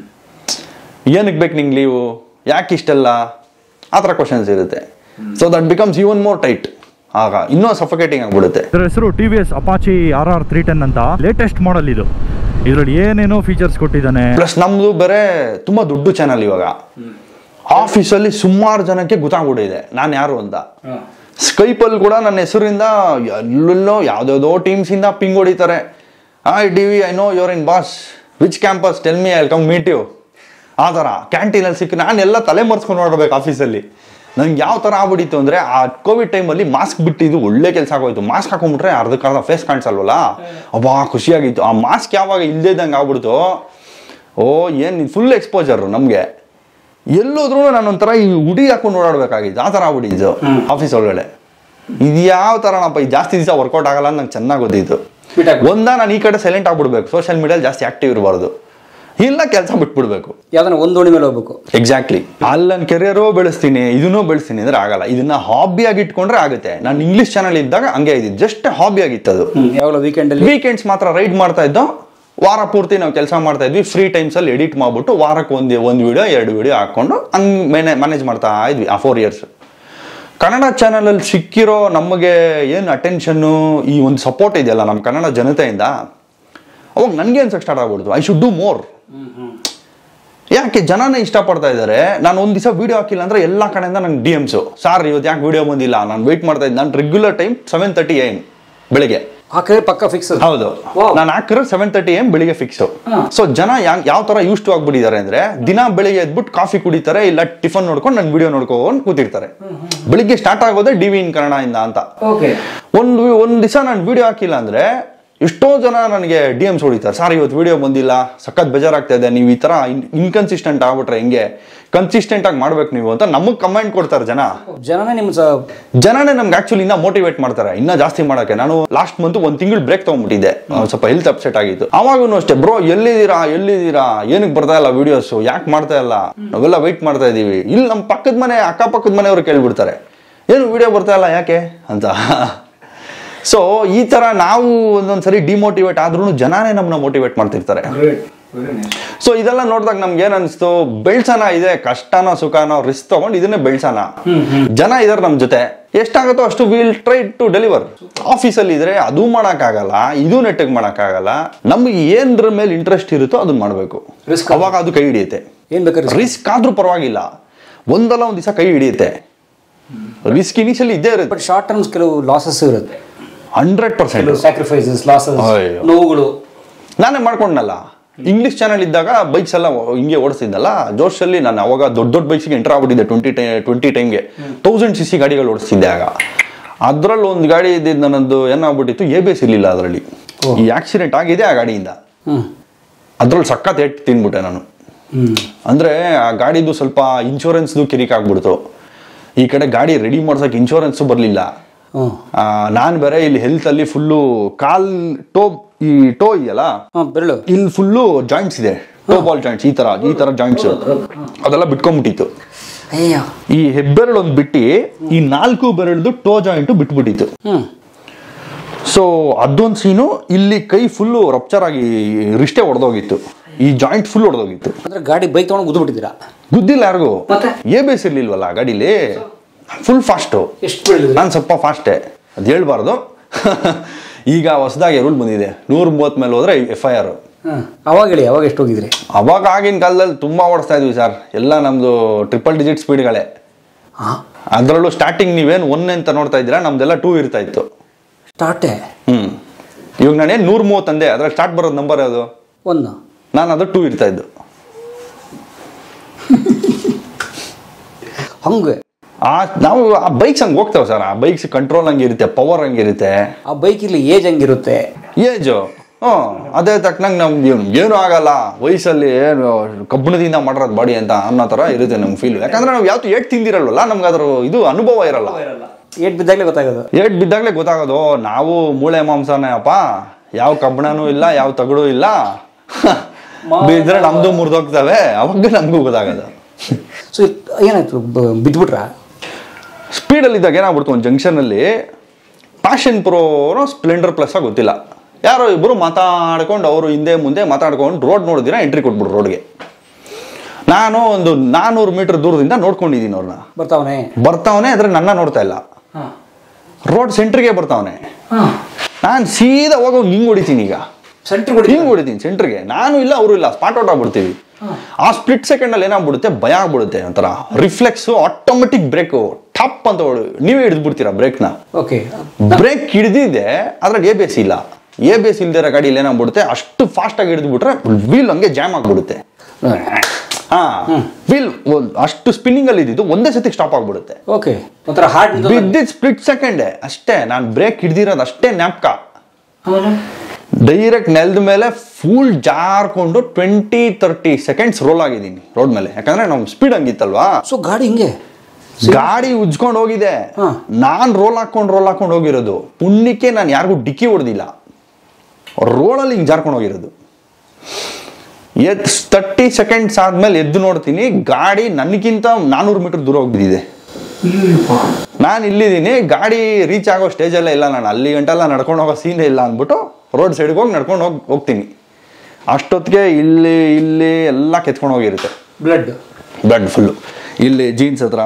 ಏನಕ್ಕೆ ಬೇಕು ನಿಂಗೆ ಲೀವು ಯಾಕೆ ಇಷ್ಟೆಲ್ಲ ಆ ಥರ ಕ್ವಶನ್ಸ್ ಇರುತ್ತೆ so that becomes even more tight ಆಗ ಇನ್ನೂ ಸಫಕೇಟಿಂಗ್ ಆಗ್ಬಿಡುತ್ತೆ ಇದರ ಹೆಸರು T V S Apache R R three ten ಅಂತ ಲೇಟೆಸ್ಟ್ ಮಾಡಲ್ ಇದು ಇದರಲ್ಲಿ ಏನೇನೋ ಫೀಚರ್ಸ್ ಕೊಟ್ಟಿದ್ದಾನೆ ಪ್ಲಸ್ ನಮ್ದು ಬೇರೆ ತುಂಬಾ ದೊಡ್ಡ ಚಾನಲ್ ಇವಾಗ ಆಫೀಸಲ್ಲಿ ಸುಮಾರು ಜನಕ್ಕೆ ಗೊತ್ತಾಗ್ಬಿಟ್ಟಿದೆ ನಾನು ಯಾರು ಅಂತ ಸ್ಕೈಪಲ್ಲಿ ಕೂಡ ನನ್ನ ಹೆಸರಿಂದ ಎಲ್ಲೆಲ್ಲೋ ಯಾವ್ದಾವ್ದೋ ಟೀಮ್ಸ್ ಇಂದ ಪಿಂಗ್ ಹೊಡಿತಾರೆ I D V I know your in boss which campus tell me I come meet you ಆ ಥರ ಕ್ಯಾಂಟೀನಲ್ಲಿ ಸಿಕ್ಕಿ ನಾನೆಲ್ಲ ತಲೆ ಮರ್ಸ್ಕೊಂಡು ನೋಡ್ಬೇಕು ಆಫೀಸಲ್ಲಿ ನಂಗೆ ಯಾವ ಥರ ಆಗ್ಬಿಟ್ಟಿತ್ತು ಅಂದರೆ ಆ ಕೋವಿಡ್ ಟೈಮಲ್ಲಿ ಮಾಸ್ಕ್ ಬಿಟ್ಟಿದ್ದು ಒಳ್ಳೆ ಕೆಲಸ ಆಗೋಯ್ತು ಮಾಸ್ಕ್ ಹಾಕೊಂಡ್ಬಿಟ್ರೆ ಅರ್ಧಕ್ಕರ್ಧ ಫೇಸ್ ಕಾಣಿಸಲ್ವಲ್ಲ ಅಬ್ಬಾ ಖುಷಿಯಾಗಿತ್ತು ಆ ಮಾಸ್ಕ್ ಯಾವಾಗ ಇಲ್ಲದೇ ಇದ್ದಂಗೆ ಆಗ್ಬಿಡ್ತು ಓ ಏನು ಫುಲ್ ಎಕ್ಸ್ಪೋಜರ್ ನಮಗೆ ಎಲ್ಲೋದ್ರೂ ನಾನು ಒಂಥರ ಈ ಉಡಿ ಹಾಕೊಂಡು ಓಡಾಡ್ಬೇಕಾಗಿತ್ತು ಆ ಥರ ಆಗ್ಬಿಟ್ಟಿದ್ದು ಆಫೀಸ್ ಒಳಗಡೆ ಇದು ಯಾವ ಥರನಪ್ಪ ಇದು ಜಾಸ್ತಿ ದಿವಸ ವರ್ಕೌಟ್ ಆಗಲ್ಲ ಅಂತ ನಂಗೆ ಚೆನ್ನಾಗಿ ಗೊತ್ತಿತ್ತು Quit ಆಗ್ಬಿಡು. ಒಂದ ನಾನು ಈ ಕಡೆ ಸೈಲೆಂಟ್ ಆಗ್ಬಿಡ್ಬೇಕು ಸೋಷಿಯಲ್ ಮೀಡಿಯಲ್ಲಿ ಜಾಸ್ತಿ ಆಕ್ಟಿವ್ ಇರಬಾರ್ದು ಇಲ್ಲ ಕೆಲಸ ಬಿಟ್ಬಿಡ್ಬೇಕು ಯಾವ್ದನ್ನ ಒಂದು ದೋಣಿ ಮೇಲೆ ಹೋಗ್ಬೇಕು ಎಕ್ಸಾಕ್ಟ್ಲಿ ಅಲ್ಲಿ ನನ್ನ ಕೆರಿಯರು ಬೆಳೆಸ್ತೀನಿ ಇದನ್ನೂ ಬೆಳೆಸ್ತೀನಿ ಅಂದ್ರೆ ಆಗಲ್ಲ ಇದನ್ನ ಹಾಬಿಯಾಗಿ ಇಟ್ಕೊಂಡ್ರೆ ಆಗುತ್ತೆ ನಾನು ಇಂಗ್ಲಿಷ್ ಚಾನಲ್ ಇದ್ದಾಗ ಹಂಗೆ ಇದ್ದಿದ್ದು ಜಸ್ಟ್ ಹಾಬಿ ಆಗಿತ್ತು ಅದು ಯಾವಾಗಲೂ ವೀಕೆಂಡಲ್ಲಿ ವೀಕೆಂಡ್ಸ್ ಮಾತ್ರ ರೈಡ್ ಮಾಡ್ತಾ ಇದ್ದೋ ವಾರ ಪೂರ್ತಿ ನಾವು ಕೆಲಸ ಮಾಡ್ತಾ ಇದ್ವಿ ಫ್ರೀ ಟೈಮ್ಸಲ್ಲಿ ಎಡಿಟ್ ಮಾಡ್ಬಿಟ್ಟು ವಾರಕ್ಕೆ ಒಂದು ಒಂದು ವಿಡಿಯೋ ಎರಡು ವಿಡಿಯೋ ಹಾಕೊಂಡು ಹಂಗೆ ಮೇನೆ ಮ್ಯಾನೇಜ್ ಮಾಡ್ತಾ ಇದ್ವಿ ಆ ಫೋರ್ ಇಯರ್ಸ್ ಕನ್ನಡ ಚಾನಲಲ್ಲಿ ಸಿಕ್ಕಿರೋ ನಮಗೆ ಏನು ಅಟೆನ್ಷನ್ನು ಈ ಒಂದು ಸಪೋರ್ಟ್ ಇದೆಯಲ್ಲ ನಮ್ಮ ಕನ್ನಡ ಜನತೆಯಿಂದ ಅವಾಗ ನನಗೆ ಅನ್ಸಕ್ಕೆ ಸ್ಟಾರ್ಟ್ ಆಗ್ಬಿಡ್ತು ಐ ಶುಡ್ ಡೂ ಮೋರ್ ಯಾಕೆ ಜನನೇ ಇಷ್ಟಪಡ್ತಾ ಇದ್ದಾರೆ ನಾನು ಒಂದು ದಿವಸ ವಿಡಿಯೋ ಹಾಕಿಲ್ಲ ಅಂದ್ರೆ ಎಲ್ಲ ಕಡೆಯಿಂದ ನಂಗೆ ಡಿ ಎಮ್ಸು ಸಾರ್ ಇವತ್ತು ಯಾಕೆ ವಿಡಿಯೋ ಬಂದಿಲ್ಲ ನಾನು ವೆಯ್ಟ್ ಮಾಡ್ತಾ ಇದ್ದೆ ನಾನು regular time seven thirty AM ಬೆಳಿಗ್ಗೆ ಹಾಕಿದ್ರೆ ಪಕ್ಕ ಫಿಕ್ಸ್ ಹೌದು Wow. ನಾನು ಹಾಕಿರೋ ಸೆವೆನ್ ತರ್ಟಿ ಎಮ್ ಬೆಳಿಗ್ಗೆ ಫಿಕ್ಸ್ ಹಾ. ಸೊ ಜನ ಯಾ- ಯಾವ ತರ ಯೂಸ್ ಟು ಆಗ್ಬಿಟ್ಟಿದ್ದಾರೆ ಅಂದ್ರೆ ದಿನ ಬೆಳಿಗ್ಗೆ ಎದ್ಬಿಟ್ಟು ಕಾಫಿ ಕುಡಿತಾರೆ ಇಲ್ಲ ಟಿಫನ್ ನೋಡ್ಕೊಂಡು ನನ್ನ ವಿಡಿಯೋ ನೋಡ್ಕೊಂಡು ಕೂತಿರ್ತಾರೆ ಬೆಳಿಗ್ಗೆ ಸ್ಟಾರ್ಟ್ ಆಗೋದೇ ಡಿ ವಿ ಇನ್ ಕನ್ನಡ ಇಂದ ಅಂತ ಓಕೆ ಒಂದು ಒಂದು ದಿವಸ ನಾನು ವಿಡಿಯೋ ಹಾಕಿಲ್ಲ ಅಂದ್ರೆ ಎಷ್ಟೋ ಜನ ನನಗೆ ಡಿ ಎಮ್ಸ್ ಹೊಡಿತಾರೆ ಸರ್ ಇವತ್ತು ವಿಡಿಯೋ ಬಂದಿಲ್ಲ ಸಖತ್ ಬೇಜಾರಾಗ್ತಾ ಇದೆ ನೀವು ಈ ತರ ಇನ್ಕನ್ಸಿಸ್ಟೆಂಟ್ ಆಗ್ಬಿಟ್ರೆ ಹೆಂಗೆ ಕನ್ಸಿಸ್ಟೆಂಟ್ ಆಗಿ ಮಾಡ್ಬೇಕು ನೀವು ಅಂತ ನಮಗೆ ಕಮೆಂಟ್ ಕೊಡ್ತಾರೆ ಜನ ಜನನೇ ನಿಮ್ಮ ಸ ಜನನೇ ನಮ್ಗೆ ಆಕ್ಚುಲಿ ಇನ್ನ ಮೋಟಿವೇಟ್ ಮಾಡ್ತಾರೆ ಇನ್ನ ಜಾಸ್ತಿ ಮಾಡಕ್ಕೆ ನಾನು ಲಾಸ್ಟ್ ಮಂತ್ ಒಂದ್ ತಿಂಗಳು ಬ್ರೇಕ್ ತಗೊಂಡ್ಬಿಟ್ಟಿದ್ದೆ ಒಂದ್ ಸ್ವಲ್ಪ ಹೆಲ್ತ್ ಅಪ್ಸೆಟ್ ಆಗಿತ್ತು ಅವಾಗೂ ಅಷ್ಟೇ ಬ್ರೋ ಎಲ್ಲಿದ್ದೀರಾ ಎಲ್ಲಿದ್ದೀರಾ ಏನಕ್ಕೆ ಬರ್ತಾ ಇಲ್ಲ ವಿಡಿಯೋಸ್ ಯಾಕೆ ಮಾಡ್ತಾ ಇಲ್ಲ ನಾವೆಲ್ಲ ವೆಯ್ಟ್ ಮಾಡ್ತಾ ಇದೀವಿ ಇಲ್ಲಿ ನಮ್ಮ ಪಕ್ಕದ ಮನೆ ಅಕ್ಕಪಕ್ಕದ ಮನೆಯವರು ಕೇಳ್ಬಿಡ್ತಾರೆ ಏನು ವಿಡಿಯೋ ಬರ್ತಾ ಇಲ್ಲ ಯಾಕೆ ಅಂತ ಸೊ ಈ ತರ ನಾವು ಒಂದೊಂದ್ಸರಿ ಡಿಮೋಟಿವೇಟ್ ಆದ್ರೂ ಜನನೇ ನಮ್ಮನ್ನ ಮೋಟಿವೇಟ್ ಮಾಡ್ತಿರ್ತಾರೆ ಸೊ ಇದೆಲ್ಲ ನೋಡಿದಾಗ ನಮ್ಗೆ ಏನ್ ಅನಿಸ್ತು ಬೆಳ್ಸನ ಇದೆ ಕಷ್ಟನೋ ಸುಖನೋ ರಿಸ್ಕ್ ತಗೊಂಡು ಇದನ್ನೇ ಬೆಳ್ಸನ ಜನ ಇದಾರೆ ನಮ್ ಜೊತೆ ಎಷ್ಟಾಗುತ್ತೋ ಅಷ್ಟು ವಿಲ್ ಟ್ರೈ ಟು ಡೆಲಿವರ್ ಆಫೀಸಲ್ಲಿ ಇದ್ರೆ ಅದು ಆಗಲ್ಲ ಇದು ನೆಟ್ಟಗೆ ಆಗಲ್ಲ ನಮ್ಗೆ ಏನ್ರ ಮೇಲೆ ಇಂಟ್ರೆಸ್ಟ್ ಇರುತ್ತೋ ಅದನ್ನ ಮಾಡಬೇಕು Risk ಅವಾಗ ಅದು ಕೈ ಹಿಡಿಯುತ್ತೆ ಏನ್ ಬೇಕಾದ್ರೆ ರಿಸ್ಕ್ ಆದ್ರೂ ಪರವಾಗಿಲ್ಲ ಒಂದಲ್ಲ ಒಂದ್ ದಿವಸ ಕೈ ಹಿಡಿಯುತ್ತೆ ರಿಸ್ಕ್ ಇನಿಷಿಯಲಿ ಇದ್ದೇ ಇರುತ್ತೆ ಬಟ್ ಶಾರ್ಟ್ ಟರ್ಮ್ಸ್ ಕೆಲವು ಲಾಸಸ್ ಇರುತ್ತೆ ಹಂಡ್ರೆಡ್ ಪರ್ಸೆಂಟ್ ಸ್ಯಾಕ್ರಿಫೈಸಸ್ ಲಾಸಸ್ ಅಯ್ಯೋ. ನೋವುಗಳು ನಾನೇ ಮಾಡ್ಕೊಂಡಲ್ಲ ಇಂಗ್ಲಿಷ್ ಚಾನಲ್ ಇದ್ದಾಗ ಬೈಕ್ಸ್ ಎಲ್ಲ ಹಿಂಗೆ ಓಡಿಸ್ತಿದ್ದಲ್ಲ ಜೋಶಲ್ಲಿ ನಾನು ಅವಾಗ ದೊಡ್ಡ ದೊಡ್ಡ ಬೈಕ್ಸ್ಗೆ ಎಂಟರ್ ಆಗ್ಬಿಟ್ಟಿದ್ದೆ ಟ್ವೆಂಟಿ ಟೈ ಟ್ವೆಂಟಿ ಟೈಮ್ಗೆ ತೌಸಂಡ್ ಸಿ ಸಿ ಗಾಡಿಗಳು ಓಡಿಸ್ತಿದ್ದೆ ಆಗ ಅದ್ರಲ್ಲಿ ಒಂದು ಗಾಡಿ ಇದ್ದಿದ್ದು ನನ್ನದು ಏನಾಗ್ಬಿಟ್ಟಿತ್ತು ಎ ಬಿ ಎಸ್ ಇರಲಿಲ್ಲ ಅದರಲ್ಲಿ ಈ ಆಕ್ಸಿಡೆಂಟ್ ಆಗಿದೆ ಆ ಗಾಡಿಯಿಂದ ಹ್ಮ್ ಅದ್ರಲ್ಲಿ ಸಖತ್ ಏಟ್ ತಿನ್ಬಿಟ್ಟೆ ನಾನು ಹ್ಮ್ ಅಂದ್ರೆ ಆ ಗಾಡಿದು ಸ್ವಲ್ಪ ಇನ್ಶೂರೆನ್ಸ್ದು ಕಿರಿಕ್ ಆಗ್ಬಿಡ್ತು ಈ ಕಡೆ ಗಾಡಿ ರೆಡಿ ಮಾಡ್ಸಕ್ಕೆ ಇನ್ಶೂರೆನ್ಸು ಬರಲಿಲ್ಲ ಹ್ಮ್ ನಾನು ಬೇರೆ ಇಲ್ಲಿ ಹೆಲ್ತಲ್ಲಿ ಫುಲ್ಲು ಕಾಲ್ ಟೋ ಈ ಟೋ ಇದೆಯಲ್ಲ ಹಾ ಬೆರಳು ಇಲ್ಲಿ ಫುಲ್ಲು ಜಾಯಿಂಟ್ಸ್ ಇದೆ ಟೋ ಬಾಲ್ ಜಾಯಿಂಟ್ಸ್ ಈ ತರ ಈ ತರ ಜಾಯಿಂಟ್ಸ್ ಅದೆಲ್ಲ ಬಿಟ್ಕೊಂಡ್ಬಿಟ್ಟಿತ್ತು ಅಯ್ಯೋ ಈ ಹೆಬ್ಬೆರಳು ಒಂದು ಬಿಟ್ಟು ಈ ನಾಲ್ಕು ಬೆರಳ್ದು ಟೋ ಜಾಯಿಂಟ್ ಬಿಟ್ಬಿಟ್ಟಿತ್ತು ಹ್ಮ್ ಸೊ ಅದೊಂದು ಸೀನು ಇಲ್ಲಿ ಕೈ ಫುಲ್ಲು ರಪ್ಚರ್ ಆಗಿ ರಿಷ್ಟೇ ಹೊಡೆದೋಗಿತ್ತು ಈ ಜಾಯಿಂಟ್ ಫುಲ್ ಹೊಡೆದೋಗಿತ್ತು ಅಂದ್ರೆ ಗಾಡಿ ಬೈಕ್ ತಗೊಂಡು ಗುದ್ದು ಬಿಟ್ಟಿದ್ದೀರಾ ಗುದ್ದಿಲ್ಲ ಯಾರಿಗೂ ಮತ್ತೆ? ಎ ಬೇಸ್ ಇರ್ಲಿಲ್ವಲ್ಲ ಗಾಡೀಲಿ ಫುಲ್ ಫಾಸ್ಟು ಎಷ್ಟು ಬೆಳಿದ್ರಿ ನಾನು ಸ್ವಲ್ಪ ಫಾಸ್ಟೇ ಅದು ಹೇಳ್ಬಾರ್ದು ಈಗ ಹೊಸದಾಗಿ ರೂಲ್ ಬಂದಿದೆ ನೂರ ಮೂವತ್ತ್ ಮೇಲೆ ಹೋದ್ರೆ ಎಫ್ ಐ ಆರ್ ಹ್ಮ್ ಅವಾಗ ಹೇಳಿ ಅವಾಗ ಎಷ್ಟು ಹೋಗಿದ್ರಿ ಅವಾಗ ಆಗಿನ ಕಾಲದಲ್ಲಿ ತುಂಬಾ ಓಡಿಸ್ತಾ ಇದ್ವಿ ಸರ್ ಎಲ್ಲ ನಮ್ದು ಟ್ರಿಪಲ್ ಡಿಜಿಟ್ ಸ್ಪೀಡ್ಗಳೇ ಹಾ ಅದರಲ್ಲೂ ಸ್ಟಾರ್ಟಿಂಗ್ ನೀವೇನು ಒನ್ ಅಂತ ನೋಡ್ತಾ ಇದ್ದೀರಾ ನಮ್ದೆಲ್ಲ ಟೂ ಇರ್ತಾ ಇತ್ತು ಸ್ಟಾರ್ಟೇ ಹ್ಮ್ ಇವಾಗ ನಾನೇನು ನೂರ ಮೂವತ್ತಂದೆ ಅದ್ರಲ್ಲಿ ಸ್ಟಾರ್ಟ್ ಬರೋದು ನಂಬರ್ ಅದು ಒಂದು ನಾನು ಅದು ಟೂ ಇರ್ತಾ ಇದ್ದು ಹಂಗೆ ಆ ನಾವು ಆ ಬೈಕ್ಸ್ ಹಂಗೆ ಹೋಗ್ತಾವೆ ಸರ್ ಆ ಬೈಕ್ಸ್ ಕಂಟ್ರೋಲ್ ಹಂಗಿರುತ್ತೆ ಪವರ್ ಹಂಗಿರುತ್ತೆ ಆ ಬೈಕ್ ಇಲ್ಲಿ ಏಜ್ ಹಂಗಿರುತ್ತೆ ಏಜು ಹ್ಞೂ ಅದೇ ತಕ್ಕನಂಗೆ ನಮ್ಗೆ ಏನು ಆಗಲ್ಲ ವಯಸ್ಸಲ್ಲಿ ಏನು ಕಬ್ಬಿಣದಿಂದ ಮಾಡಿರೋದು ಬಾಡಿ ಅಂತ ಅನ್ನೋ ಥರ ಇರುತ್ತೆ ನಮ್ಗೆ ಫೀಲ್ ಯಾಕಂದ್ರೆ ನಾವು ಯಾವತ್ತು ಏಟ್ ತಿಂದಿರಲ್ವಲ್ಲ ನಮ್ಗೆ ಅದ್ರ ಇದು ಅನುಭವ ಇರಲ್ಲ ಏಟ್ ಬಿದ್ದಾಗಲೇ ಗೊತ್ತಾಗೋದು ಏಟ್ ಬಿದ್ದಾಗಲೇ ಗೊತ್ತಾಗೋದು ನಾವು ಮೂಳೆ ಮಾಂಸನೇ ಅಪ್ಪ ಯಾವ ಕಬ್ಬಣನೂ ಇಲ್ಲ ಯಾವ ತಗಡು ಇಲ್ಲ ಬಿದ್ರೆ ನಮ್ದು ಮುರಿದೋಗ್ತವೆ ಅವಾಗ ನಮಗೂ ಗೊತ್ತಾಗೋದು ಸೊ ಏನಾಯ್ತು ಬ- ಬಿದ್ಬಿಟ್ರಾ ಸ್ಪೀಡಲ್ಲಿ ಇದ್ದಾಗ ಏನಾಗ್ಬಿಡ್ತು ಒಂದು ಜಂಕ್ಷನಲ್ಲಿ ಪ್ಯಾಷನ್ ಪ್ರೋನೋ ಸ್ಪ್ಲೆಂಡರ್ ಪ್ಲಸ್ ಗೊತ್ತಿಲ್ಲ ಯಾರೋ ಇಬ್ಬರು ಮಾತಾಡ್ಕೊಂಡು ಅವರು ಹಿಂದೆ ಮುಂದೆ ಮಾತಾಡ್ಕೊಂಡು ರೋಡ್ ನೋಡಿದಿರ ಎಂಟ್ರಿ ಕೊಟ್ಬಿಡ್ರು ರೋಡ್ಗೆ ನಾನು ಒಂದು ನಾನ್ನೂರು ಮೀಟರ್ ದೂರದಿಂದ ನೋಡ್ಕೊಂಡಿದ್ದೀನಿ ಅವ್ರನ್ನ ಬರ್ತಾವನೆ ಬರ್ತಾವನೆ ಆದರೆ ನನ್ನ ನೋಡ್ತಾ ಇಲ್ಲ ಹಾಂ ರೋಡ್ ಸೆಂಟ್ರಿಗೆ ಬರ್ತಾವನೆ ಹಾಂ ನಾನು ಸೀದಾ ಹೋಗಿ ಹಿಂಗ್ ಹೊಡಿತೀನಿ ಈಗ ಸೆಂಟ್ರ್ ಕೊಡಿ ಹಿಂಗ್ ಹೊಡಿತೀನಿ ಸೆಂಟ್ರಿಗೆ ನಾನು ಇಲ್ಲ ಅವರು ಇಲ್ಲ ಸ್ಪಾಟ್ ಔಟ್ ಆಗ್ಬಿಡ್ತೀವಿ ಆ ಸ್ಪ್ಲಿಟ್ ಸೆಕೆಂಡ್ ಅಲ್ಲಿ ಏನಾಗ್ಬಿಡುತ್ತೆ ಭಯ ಆಗ್ಬಿಡುತ್ತೆ ಒಂಥರ ರಿಫ್ಲೆಕ್ಸ್ ಆಟೋಮೆಟಿಕ್ ಬ್ರೇಕು ಟಪ್ ಅಂತ ಹೊಡಿ ನೀವೇ ಹಿಡಿದ್ಬಿಡ್ತೀರಾ ಬ್ರೇಕ್ನ ಓಕೆ ಬ್ರೇಕ್ ಹಿಡಿದಿದೆ ಅದ್ರಾಗ ಎ ಬೇಸ್ ಇಲ್ಲ ಎ ಬೇಸ್ ಇಲ್ದಿರೋ ಗಾಡಿಯಲ್ಲಿ ಏನಾಗ್ಬಿಡುತ್ತೆ ಅಷ್ಟು ಫಾಸ್ಟ್ ಆಗಿ ಹಿಡಿದ್ಬಿಟ್ರೆ ವೀಲ್ ಹಂಗೆ ಜಾಮ್ ಆಗ್ಬಿಡುತ್ತೆ ಹಾ ವೀಲ್ ಅಷ್ಟು ಸ್ಪಿನ್ನಿಂಗ್ ಅಲ್ಲಿ ಇದ್ದಿದ್ದು ಒಂದೇ ಸತಿ ಸ್ಟಾಪ್ ಆಗ್ಬಿಡುತ್ತೆ ಓಕೆ ಒಂಥರ ಹಾರ್ಟ್ ಬಿದ್ದಿದ್ ಸ್ಪ್ಲಿಟ್ ಸೆಕೆಂಡ್ ಅಷ್ಟೇ ನಾನು ಬ್ರೇಕ್ ಹಿಡ್ದಿರೋದು ಅಷ್ಟೇ ನ್ಯಾಪ್ಕ ಡೈರೆಕ್ಟ್ ನೆಲದ ಮೇಲೆ ಫುಲ್ ಜಾರ್ಕೊಂಡು ಟ್ವೆಂಟಿ ತರ್ಟಿ ಸೆಕೆಂಡ್ಸ್ ರೋಲ್ ಆಗಿದ್ದೀನಿ ರೋಡ್ ಮೇಲೆ ಯಾಕಂದ್ರೆ ನಮ್ ಸ್ಪೀಡ್ ಹಂಗಿತ್ತಲ್ವಾ ಸೊ ಗಾಡಿ ಹಿಂಗೆ ಗಾಡಿ ಉಜ್ಕೊಂಡು ಹೋಗಿದೆ ಹಾ. ನಾನ್ ರೋಲ್ ಹಾಕೊಂಡು ರೋಲ್ ಹಾಕೊಂಡು ಹೋಗಿರೋದು ಪುಣ್ಯಕ್ಕೆ ನಾನು ಯಾರಿಗೂ ಡಿಕ್ಕಿ ಹೊಡೆದಿಲ್ಲ ರೋಡಲ್ಲಿ ಹಿಂಗೆ ಜಾರ್ಕೊಂಡು ಹೋಗಿರೋದು ಎದ್ ತರ್ಟಿ ಸೆಕೆಂಡ್ಸ್ ಆದ್ಮೇಲೆ ಎದ್ದು ನೋಡ್ತೀನಿ ಗಾಡಿ ನನಗಿಂತ ನಾನ್ನೂರು ಮೀಟರ್ ದೂರ ಹೋಗ್ಬಿಟ್ಟಿದೆ ನಾನು ಇಲ್ಲಿದ್ದೀನಿ ಗಾಡಿ ರೀಚ್ ಆಗೋ ಸ್ಟೇಜಲ್ಲೇ ಇಲ್ಲ ನಾನು ಅಲ್ಲಿ ಗಂಟೆಲ್ಲ ನಡ್ಕೊಂಡು ಹೋಗೋ ಸೀನೇ ಇಲ್ಲ ಅಂದ್ಬಿಟ್ಟು ರೋಡ್ ಸೈಡ್ಗೆ ಹೋಗಿ ನಡ್ಕೊಂಡು ಹೋಗಿ ಹೋಗ್ತೀನಿ ಅಷ್ಟೊತ್ತಿಗೆ ಇಲ್ಲಿ ಇಲ್ಲಿ ಎಲ್ಲ ಕೆತ್ಕೊಂಡು ಹೋಗಿರುತ್ತೆ ಬ್ಲಡ್ ಬ್ಲಡ್ ಫುಲ್ಲು ಇಲ್ಲಿ ಜೀನ್ಸ್ ಹತ್ರ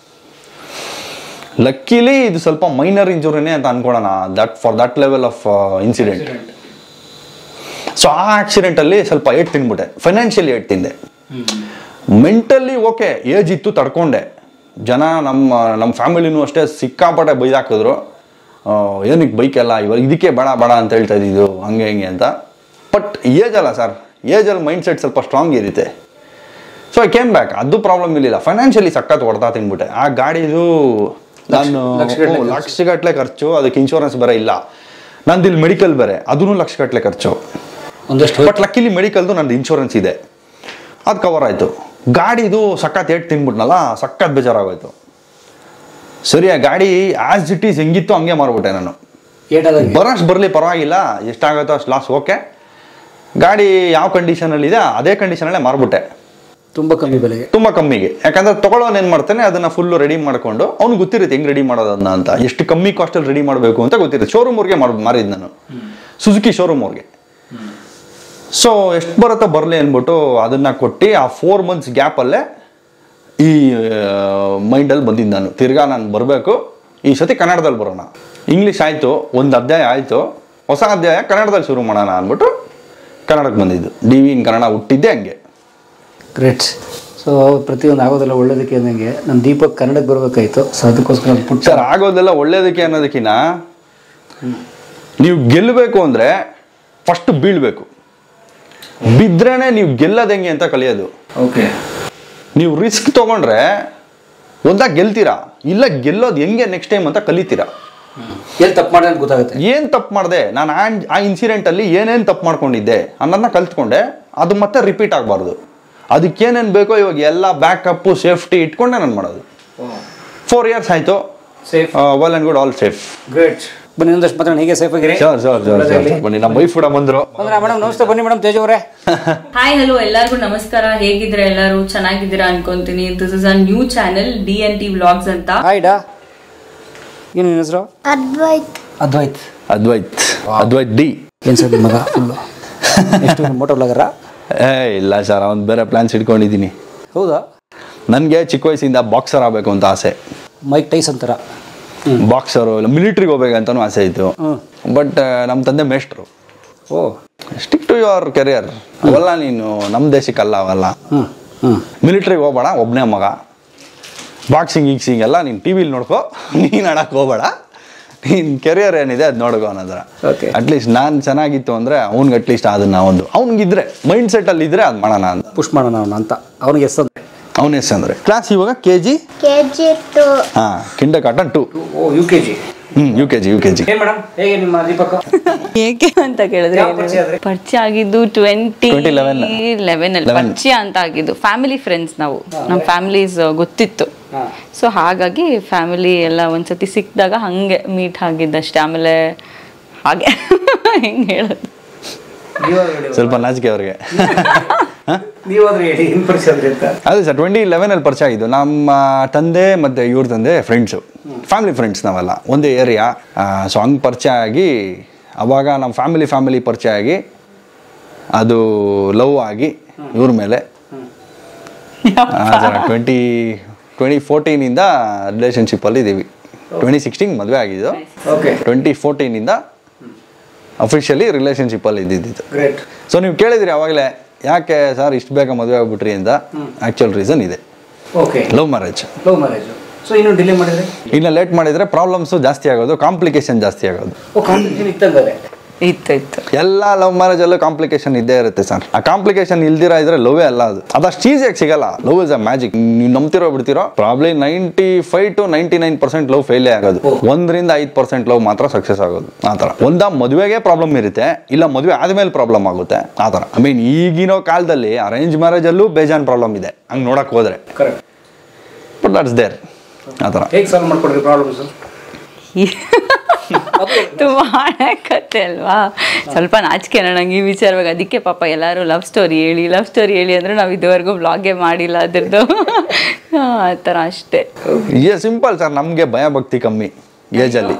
ಲಕ್ಕಿಲಿ ಇದು ಸ್ವಲ್ಪ ಮೈನರ್ ಇಂಜುರಿನೇ ಅಂತ ಅನ್ಕೊಳ್ಳೋಣ that for that level of incident so ಆ ಆಕ್ಸಿಡೆಂಟಲ್ಲಿ ಸ್ವಲ್ಪ ಏಟ್ ತಿನ್ಬಿಟ್ಟೆ ಫೈನಾನ್ಷಿಯಲಿ ಏಟ್ ತಿಂದೆ ಮೆಂಟಲಿ ಓಕೆ ಏಜ್ ಇತ್ತು ತಡ್ಕೊಂಡೆ ಜನ ನಮ್ಮ ನಮ್ಮ ಫ್ಯಾಮಿಲಿನೂ ಅಷ್ಟೇ ಸಿಕ್ಕಾಪಟ್ಟೆ ಬೈದಾಕಿದ್ರು ಏನಕ್ಕೆ ಬೈಕ್ ಎಲ್ಲ ಇವಾಗ ಇದಕ್ಕೆ ಬೇಡ ಬೇಡ ಅಂತ ಹೇಳ್ತಾ ಇದ್ದಿದ್ದು ಹಂಗೆ ಹಿಂಗೆ ಅಂತ ಬಟ್ ಏಜ್ ಅಲ್ಲ ಸರ್ ಏಜಲ್ಲಿ ಮೈಂಡ್ ಸೆಟ್ ಸ್ವಲ್ಪ ಸ್ಟ್ರಾಂಗ್ ಇರುತ್ತೆ ಸೊ ಐ ಕೇಮ್ ಬ್ಯಾಕ್ ಅದು ಪ್ರಾಬ್ಲಮ್ ಇರಲಿಲ್ಲ ಫೈನಾನ್ಷಿಯಲಿ ಸಖತ್ ಹೊಡೆತಾ ತಿನ್ಬಿಟ್ಟೆ ಆ ಗಾಡಿದು ನಾನು ಲಕ್ಷಗಟ್ಲೆ ಹ್ಞೂ, ಲಕ್ಷಗಟ್ಲೆ ಖರ್ಚು ಅದಕ್ಕೆ ಇನ್ಶೂರೆನ್ಸ್ ಬೇರೆ ಇಲ್ಲ ನಂದು ಇಲ್ಲಿ ಮೆಡಿಕಲ್ ಬೇರೆ ಅದೂ ಲಕ್ಷಗಟ್ಲೆ ಖರ್ಚು ಒಂದಷ್ಟು ಬಟ್ ಲಕ್ಕಿಲಿ ಮೆಡಿಕಲ್ದು ನಂದು ಇನ್ಶೂರೆನ್ಸ್ ಇದೆ ಅದು ಕವರ್ ಆಯಿತು ಗಾಡಿದು ಸಖತ್ ಏಟ್ ತಿನ್ಬಿಟ್ನಲ್ಲ ಸಖತ್ ಬೇಜಾರಾಗೋಯ್ತು ಸರಿ ಆ ಗಾಡಿ ಆಸ್ ಇಟ್ ಈಸ್ ಹೆಂಗಿತ್ತು ಹಂಗೆ ಮಾರ್ಬಿಟ್ಟೆ ನಾನು ಏಟಾದಂಗೆ ಬರೋಷ್ಟು ಬರಲಿ ಪರವಾಗಿಲ್ಲ ಎಷ್ಟಾಗುತ್ತೋ ಅಷ್ಟು ಲಾಸ್ ಓಕೆ ಗಾಡಿ ಯಾವ ಕಂಡೀಷನಲ್ಲಿ ಇದೆ ಅದೇ ಕಂಡೀಷನಲ್ಲೇ ಮಾರ್ಬಿಟ್ಟೆ ತುಂಬ ಕಮ್ಮಿ ಬೆಲೆಗೆ ತುಂಬ ಕಮ್ಮಿಗೆ ಯಾಕಂದ್ರೆ ತಗೊಳ್ಳೋನು ಏನು ಮಾಡ್ತಾನೆ ಅದನ್ನ ಫುಲ್ಲು ರೆಡಿ ಮಾಡ್ಕೊಂಡು ಅವ್ನಿಗೆ ಗೊತ್ತಿರುತ್ತೆ ಹೆಂಗ್ ರೆಡಿ ಮಾಡೋದನ್ನ ಅಂತ ಎಷ್ಟು ಕಮ್ಮಿ ಕಾಸ್ಟಲ್ಲಿ ರೆಡಿ ಮಾಡಬೇಕು ಅಂತ ಗೊತ್ತಿರುತ್ತೆ ಶೋರೂಮ್ ಅವ್ರಿಗೆ ಮಾರ್ ಮಾರಿದ್ದು ನಾನು ಸುಜುಕಿ ಶೋರೂಮ್ ಅವ್ರಿಗೆ ಸೊ ಎಷ್ಟು ಬರುತ್ತೋ ಬರಲಿ ಅಂದ್ಬಿಟ್ಟು ಅದನ್ನ ಕೊಟ್ಟು ಆ ಫೋರ್ ಮಂತ್ಸ್ ಗ್ಯಾಪಲ್ಲೇ ಈ ಮೈಂಡಲ್ಲಿ ಬಂದಿದ್ದು ನಾನು ತಿರ್ಗಾ ನಾನು ಬರಬೇಕು ಈ ಸತಿ ಕನ್ನಡದಲ್ಲಿ ಬರೋಣ ಇಂಗ್ಲೀಷ್ ಆಯಿತು ಒಂದು ಅಧ್ಯಾಯ ಆಯಿತು ಹೊಸ ಅಧ್ಯಾಯ ಕನ್ನಡದಲ್ಲಿ ಶುರು ಮಾಡೋಣ ಅಂದ್ಬಿಟ್ಟು ಕನ್ನಡಕ್ಕೆ ಬಂದಿದ್ದು ಡಿ ವಿ ಇನ್ ಕನ್ನಡ ಹುಟ್ಟಿದ್ದೆ ಹಂಗೆ ಗ್ರೇಟ್ ಸೊ ಪ್ರತಿಯೊಂದು ಆಗೋದೆಲ್ಲ ಒಳ್ಳೇದಕ್ಕೆ ಅಂದಂಗೆ ನಮ್ಮ ದೀಪಕ್ ಕನ್ನಡಕ್ಕೆ ಬರಬೇಕಾಯ್ತು ಸೊ ಅದಕ್ಕೋಸ್ಕರ ಒಂದು ಪುಟ್ಟ ಸರ್ ಆಗೋದೆಲ್ಲ ಒಳ್ಳೇದಕ್ಕೆ ಅನ್ನೋದಕ್ಕಿಂತ ನೀವು ಗೆಲ್ಲಬೇಕು ಅಂದ್ರೆ ಫಸ್ಟ್ ಬೀಳ್ಬೇಕು ಬಿದ್ರೇನೆ ನೀವು ಗೆಲ್ಲೋದು ಹೆಂಗೆ ಅಂತ ಕಲಿಯೋದು ಓಕೆ ನೀವು ರಿಸ್ಕ್ ತಗೊಂಡ್ರೆ ಒಂದಾಗ ಗೆಲ್ತೀರಾ ಇಲ್ಲ ಗೆಲ್ಲೋದು ಹೆಂಗೆ ನೆಕ್ಸ್ಟ್ ಟೈಮ್ ಅಂತ ಕಲಿತೀರಾ ಎಲ್ಲಿ ತಪ್ಪು ಮಾಡಿದೆ ಅಂತ ಗೊತ್ತಾಗುತ್ತೆ ಏನ್ ತಪ್ಪು ಮಾಡಿದೆ ನಾನು ಆ ಆ ಇನ್ಸಿಡೆಂಟ್ ಅಲ್ಲಿ ಏನೇನ್ ತಪ್ಪು ಮಾಡ್ಕೊಂಡಿದ್ದೆ ಅನ್ನೋದನ್ನ ಕಲ್ತ್ಕೊಂಡೆ ಅದು ಮತ್ತೆ ರಿಪೀಟ್ ಆಗಬಾರ್ದು ಅದಕ್ಕೇನೇನು ಬೇಕೋ ಇವಾಗ ಎಲ್ಲ ಬ್ಯಾಕಪ್ಪು ಸೇಫ್ಟಿ ಇಟ್ಕೊಂಡೆ ನಾನು ಮಾಡೋದು ಫೋರ್ ಇಯರ್ಸ್ ಆಯ್ತು safe well and good all safe great ಬನ್ನಿ ಒಂದಷ್ಟು ಮಾತ್ರ ಹೀಗೆ ಸೇಫ್ ಆಗಿರಿ ಸರ್ ಸರ್ ಸರ್ ಬನ್ನಿ ನಮ್ಮ ವೈಫ್ ಕೂಡ ಬಂದ್ರು ಅಂದ್ರೆ ಮೇಡಮ್ ನಮಸ್ತೆ ಬನ್ನಿ ಮೇಡಮ್ ತೇಜ್ ಅವರೇ ಹಾಯ್ ಹಲೋ ಎಲ್ಲರಿಗೂ ನಮಸ್ಕಾರ ಹೇಗಿದ್ರೆ ಎಲ್ಲರೂ ಚೆನ್ನಾಗಿದ್ದೀರಾ ಅನ್ಕೊಂತೀನಿ this is a new channel D N T vlogs ಅಂತ ಹಾಯ್ ಡಾ ಏನು ನಿನ್ನ ಹೆಸರು ಅದ್ವೈತ್ ಅದ್ವೈತ್ ಅದ್ವೈತ್ ಅದ್ವೈತ್ ಡಿ ಏನು ಸರ್ ನಿಮ್ಮ ಮಗ ಫುಲ್ಲು ಎಷ್ಟು ಮೋಟೋ ಬ್ಲಾಗರ ಏ ಇಲ್ಲ ಸರ್ ಅವ್ನು ಬೇರೆ ಪ್ಲಾನ್ಸ್ ಇಟ್ಕೊಂಡಿದ್ದೀನಿ ಹೌದಾ ನನಗೆ ಚಿಕ್ಕ ವಯಸ್ಸಿಂದ ಬಾಕ್ಸರ್ ಆಗಬೇಕು ಅಂತ ಆಸೆ ಮೈಕ್ ಟೈಸ್ ಅಂತಾರ ಬಾಕ್ಸರು ಇಲ್ಲ ಮಿಲಿಟ್ರಿಗೆ ಹೋಗ್ಬೇಕಂತನೂ ಆಸೆ ಇತ್ತು ಬಟ್ ನಮ್ಮ ತಂದೆ ಮೇಷ್ಟ್ರು oh stick to your career ಅವೆಲ್ಲ ನೀನು ನಮ್ಮ ದೇಶಕ್ಕಲ್ಲ ಅವೆಲ್ಲ ಹ್ಞೂ ಹ್ಞೂ ಮಿಲಿಟ್ರಿಗೆ ಹೋಗ್ಬೇಡ ಒಬ್ಬನೇ ಮಗ ಬಾಕ್ಸಿಂಗ್ ಗೀಕ್ಸಿಂಗ್ ಎಲ್ಲ ನೀನು ಟಿ ವಿಲಿ ನೋಡ್ಕೋ ನೀನು ಆಡಕ್ಕೆ ಹೋಗ್ಬೇಡ ನಿನ್ನ ಕೆರಿಯರ್ ಏನಿದೆ ಅದು ನೋಡ್ಕೋ ಅನ್ನೋದ್ರ Okay. ಅಟ್ಲೀಸ್ಟ್ ನಾನು ಚೆನ್ನಾಗಿತ್ತು ಅಂದರೆ ಅವ್ನಿಗೆ ಅಟ್ಲೀಸ್ಟ್ ಅದನ್ನ ಒಂದು ಅವ್ನಿಗಿದ್ರೆ ಮೈಂಡ್ ಸೆಟ್ಟಲ್ಲಿ ಇದ್ರೆ ಅದು ಮಾಡೋಣ ಅಂತ ಪುಷ್ ಮಾಡೋಣ ಅವನು ಅಂತ ಅವನಿಗೆ ಎಸ್ ಅಂದ್ರೆ ಅವನ ಹೆಸರು ಅಂದರೆ ಕ್ಲಾಸ್ ಇವಾಗ K G K G two ಹಾಂ kindergarten to oh U K G ಹ್ಞೂ U K G U K G ಏನು ಮೇಡಮ್ ಹೇಗೆ ನಿಮ್ಮ ದೀಪಕ್ ಏಕೆ ಅಂತ ಕೇಳಿದ್ರೆ ಯಾವ ಪರಿಚಯ ಆದ್ರಿ? ಪರಿಚಯ ಆಗಿದ್ದು ಟ್ವೆಂಟಿ 2011 ಲೆವೆನ್ ಅಲ್ಲಿ 11. ಪರಿಚಯ ಅಂತ ಆಗಿದ್ದು ಫ್ಯಾಮಿಲಿ ಫ್ರೆಂಡ್ಸ್ ನಾವು ನಮ್ಮ ಫ್ಯಾಮಿಲೀಸ್ ಗೊತ್ತಿತ್ತು ಹಾಂ ಸೊ ಹಾಗಾಗಿ ಫ್ಯಾಮಿಲಿ ಎಲ್ಲ ಒಂದ್ಸತಿ ಸಿಕ್ಕಿದಾಗ ಹಂಗೆ ಮೀಟ್ ಆಗಿದ್ದಷ್ಟೇ ಆಮೇಲೆ ಹಾಗೆ ಹೆಂಗೆ ಹೇಳೋದು ನೀವಾದ್ರೂ ಹೇಳಿ ಸ್ವಲ್ಪ ನಾಚಿಕೆ ಅವ್ರಿಗೆ ನೀವಾದ್ರೂ ಹೇಳಿ ಏನು ಪರಿಚಯ ಆದ್ರಿ ಅಂತ ಅದೇ ಸರ್ ಟ್ವೆಂಟಿ ಲೆವೆನಲ್ಲಿ ಪರಿಚಯ ಆಗಿದ್ದು ನಮ್ಮ ತಂದೆ ಮತ್ತು ಇವ್ರ ತಂದೆ ಫ್ರೆಂಡ್ಸು ಫ್ಯಾಮಿಲಿ ಫ್ರೆಂಡ್ಸ್ ನಾವೆಲ್ಲ ಒಂದೇ ಏರಿಯಾ ಸೊ ಹಂಗೆ ಪರಿಚಯ ಆಗಿ ಅವಾಗ ನಮ್ಮ ಫ್ಯಾಮಿಲಿ ಫ್ಯಾಮಿಲಿ ಪರಿಚಯ ಆಗಿ ಅದು ಲವ್ ಆಗಿ ಇವ್ರ ಮೇಲೆ ಟ್ವೆಂಟಿ ಟ್ವೆಂಟಿ ಫೋರ್ಟೀನಿಂದ ರಿಲೇಷನ್ಶಿಪ್ಪಲ್ಲಿ ಇದ್ದೀವಿ ಟ್ವೆಂಟಿ ಸಿಕ್ಸ್ಟೀನ್ ಮದುವೆ ಆಗಿದ್ದು ಓಕೆ ಟ್ವೆಂಟಿ ಫೋರ್ಟೀನಿಂದ ಅಫಿಷಿಯಲಿ ರಿಲೇಷನ್ಶಿಪ್ಪಲ್ಲಿ ಇದ್ದಿದ್ದು ಗ್ರೇಟ್ ಸೊ ನೀವು ಕೇಳಿದ್ರಿ ಅವಾಗಲೇ ಯಾಕೆ ಸರ್ ಇಷ್ಟು ಬೇಗ ಮದುವೆ ಆಗ್ಬಿಟ್ರಿ ಅಂತ ಆ್ಯಕ್ಚುಯಲ್ ರೀಸನ್ ಇದೆ okay love marriage love marriage so ಇನ್ನು ಡಿಲೇ ಮಾಡಿದ್ರೆ ಇನ್ನು ಲೇಟ್ ಮಾಡಿದರೆ ಪ್ರಾಬ್ಲಮ್ಸು ಜಾಸ್ತಿ ಆಗೋದು ಕಾಂಪ್ಲಿಕೇಶನ್ ಜಾಸ್ತಿ ಆಗೋದು ಓ ಕಾಂಪಿಟೇಷನ್ ಇತ್ತಂಗಾರೆ ಇತ್ತು ಇತ್ತು ಎಲ್ಲ ಲವ್ ಮ್ಯಾರೇಜಲ್ಲೂ ಕಾಂಪ್ಲಿಕೇಶನ್ ಇದ್ದೇ ಇರುತ್ತೆ ಸರ್ ಆ ಕಾಂಪ್ಲಿಕೇಶನ್ ಇಲ್ದಿರ ಇದ್ರೆ ಲವೇ ಅಲ್ಲ ಅದು ಅದಷ್ಟು ಈಸಿಯಾಗಿ ಸಿಗಲ್ಲ ಲವ್ ಇಸ್ ಅ ಮ್ಯಾಜಿಕ್ ನೀವು ನಂಬ್ತಿರೋ ಬಿಡ್ತಿರೋ probably ninety five to ninety nine percent love ಫೇಲೇ ಆಗೋದು ಒಂದರಿಂದ ಐದು ಪರ್ಸೆಂಟ್ ಲವ್ ಮಾತ್ರ ಸಕ್ಸಸ್ ಆಗೋದು ಆ ಥರ ಒಂದ ಮದುವೆಗೆ ಪ್ರಾಬ್ಲಮ್ ಇರುತ್ತೆ ಇಲ್ಲ ಮದುವೆ ಆದ್ಮೇಲೆ ಪ್ರಾಬ್ಲಮ್ ಆಗುತ್ತೆ ಆ ಥರ ಐ ಮೀನ್ ಈಗಿನ ಕಾಲದಲ್ಲಿ ಅರೇಂಜ್ ಮ್ಯಾರೇಜಲ್ಲೂ ಬೇಜಾನ್ ಪ್ರಾಬ್ಲಮ್ ಇದೆ ಹಂಗೆ ನೋಡಕ್ ಹೋದ್ರೆ ಕರೆಕ್ಟ್ ಬಟ್ ದಟ್ಸ್ ದೇರ್ ಆ ಥರ ಹೇಗೆ ಸಾಲ್ವ್ ಮಾಡ್ಕೊಡ್ರಿ ಪ್ರಾಬ್ಲಮ್ಸ್ ತುಂಬಾ ಹಳೆ ಕತೆ ಅಲ್ವಾ ಸ್ವಲ್ಪ ನಾಚಿಕೆ ನಂಗೆ ಈ ವಿಚಾರವಾಗಿ ಅದಕ್ಕೆ ಪಾಪ ಎಲ್ಲರೂ ಲವ್ ಸ್ಟೋರಿ ಹೇಳಿ ಲವ್ ಸ್ಟೋರಿ ಹೇಳಿ ಅಂದ್ರೆ ನಾವು ಇದುವರೆಗೂ ಬ್ಲಾಗೇ ಮಾಡಿಲ್ಲ ಅದ್ರದ್ದು ಆ ಥರ ಅಷ್ಟೇ ಏ ಸಿಂಪಲ್ ಸರ್ ನಮಗೆ ಭಯ ಭಕ್ತಿ ಕಮ್ಮಿ ಏಜಲ್ಲಿ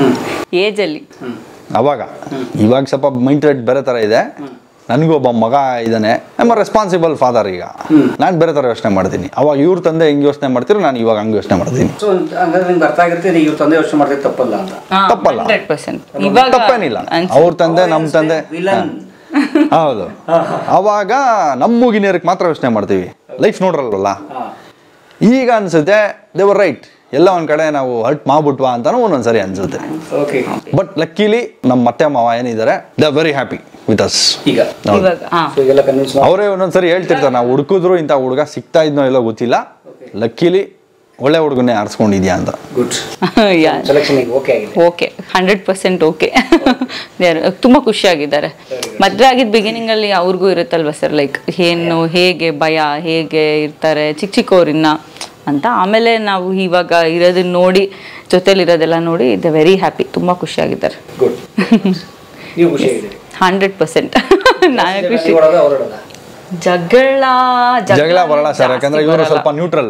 ಏಜಲ್ಲಿ ಅವಾಗ ಇವಾಗ ಸ್ವಲ್ಪ ಮೈಂಡ್ ಸೆಟ್ ಬೇರೆ ಥರ ಇದೆ ನನಗೂ ಒಬ್ಬ ಮಗ ಇದ್ದಾನೆ ನಮ್ಮ ರೆಸ್ಪಾನ್ಸಿಬಲ್ ಫಾದರ್ ಈಗ ನಾನು ಬೇರೆ ಥರ ಯೋಚನೆ ಮಾಡ್ತೀನಿ ಅವಾಗ ಇವ್ರ ತಂದೆ ಹೆಂಗೆ ಯೋಚನೆ ಮಾಡ್ತೀರೋ ನಾನು ಇವಾಗ ಹಂಗೆ ಯೋಚನೆ ಮಾಡ್ತೀನಿ ಸೊ ಹಂಗಾದ್ರೆ ನಿಮ್ಗೆ ಅರ್ಥ ಆಗುತ್ತೆ ನೀವು ಇವ್ರ ತಂದೆ ಯೋಚನೆ ಮಾಡಿದ್ರೆ ತಪ್ಪಲ್ಲ ಅಂತ ತಪ್ಪಲ್ಲ. ಹಂಡ್ರೆಡ್ ಪರ್ಸೆಂಟ್ ಇವಾಗ ತಪ್ಪೇನಿಲ್ಲ ಅನ್ಸುತ್ತೆ. ಅವ್ರ ತಂದೆ ನಮ್ಮ ತಂದೆ ವಿಲನ್ ಹೌದು ಅವಾಗ ನಮ್ಮ ಮುಗಿನೇರಕ್ಕೆ ಮಾತ್ರ ಯೋಚನೆ ಮಾಡ್ತೀವಿ ಲೈಫ್ ನೋಡ್ರಲ್ವಲ್ಲ ಈಗ ಅನ್ಸುತ್ತೆ ದೇವರ್ ರೈಟ್ ಎಲ್ಲ ಒಂದ್ ಕಡೆ ನಾವು ಹರ್ಟ್ ಮಾಡ್ಬಿಟ್ವಾ ಅಂತಾನು ಒಂದೊಂದ್ಸರಿ ಅನ್ಸುತ್ತೆ ಓಕೆ ಬಟ್ ಲಕ್ಕಿಲಿ ನಮ್ಮ ಮತ್ತೆ ಮಾವ ಏನಿದ್ದಾರೆ they are very happy with us ಈಗ ಇವಾಗ ಹಾ ಸೊ ಈಗೆಲ್ಲ ಕನ್ವಿನ್ಸ್ ಅವರೇ ಒಂದೊಂದ್ಸರಿ ಹೇಳ್ತಿರ್ತಾರೆ ನಾವು ಹುಡುಕಿದ್ರು ಇಂಥ ಹುಡುಗ ಸಿಗ್ತಾ ಇದ್ನೋ ಇಲ್ಲೋ ಗೊತ್ತಿಲ್ಲ ಲಕ್ಕಿಲಿ ಒಳ್ಳೆ ಹುಡುಗನೇ ಆರಿಸ್ಕೊಂಡಿದ್ಯಾ ಅಂತ ಗುಡ್ ಯಾ ಸೆಲೆಕ್ಷನ್ ಈಗ ಓಕೆ ಆಗಿದೆ ಓಕೆ ಹಂಡ್ರೆಡ್ ಪರ್ಸೆಂಟ್ ಓಕೆ ತುಂಬ ಖುಷಿಯಾಗಿದ್ದಾರೆ ಮದುವೆ ಆಗಿದ್ದ ಬಿಗಿನಿಂಗಲ್ಲಿ ಅವ್ರಿಗೂ ಇರುತ್ತಲ್ವ ಸರ್ ಲೈಕ್ ಏನು ಹೇಗೆ ಭಯ ಹೇಗೆ ಇರ್ತಾರೆ ಚಿಕ್ಕ ಚಿಕ್ಕವ್ರಿನ್ನ ಅಂತ ಆಮೇಲೆ ನಾವು ಇವಾಗ ಇರೋದನ್ನ ನೋಡಿ ಜೊತೆಲಿರೋದೆಲ್ಲ ನೋಡಿ ದ ವೆರಿ ಹ್ಯಾಪಿ ತುಂಬ ಖುಷಿಯಾಗಿದ್ದಾರೆ ಗುಡ್ ನೀವು ಖುಷಿ ಆಗಿದ್ದೀರಿ ಹಂಡ್ರೆಡ್ ಪರ್ಸೆಂಟ್ ನಾನು ಖುಷಿ ನೀವು ಹೊರಡೋದಾ, ಅವ್ರು ಹೊರಡೋದಾ? ಜಗಳ ಜಗಳ ಬರಲ್ಲ ಸರ್ ಜಾಸ್ತಿ ಯಾಕಂದ್ರೆ ಇವರು ಬರಲ್ಲ. ಸ್ವಲ್ಪ ನ್ಯೂಟ್ರಲ್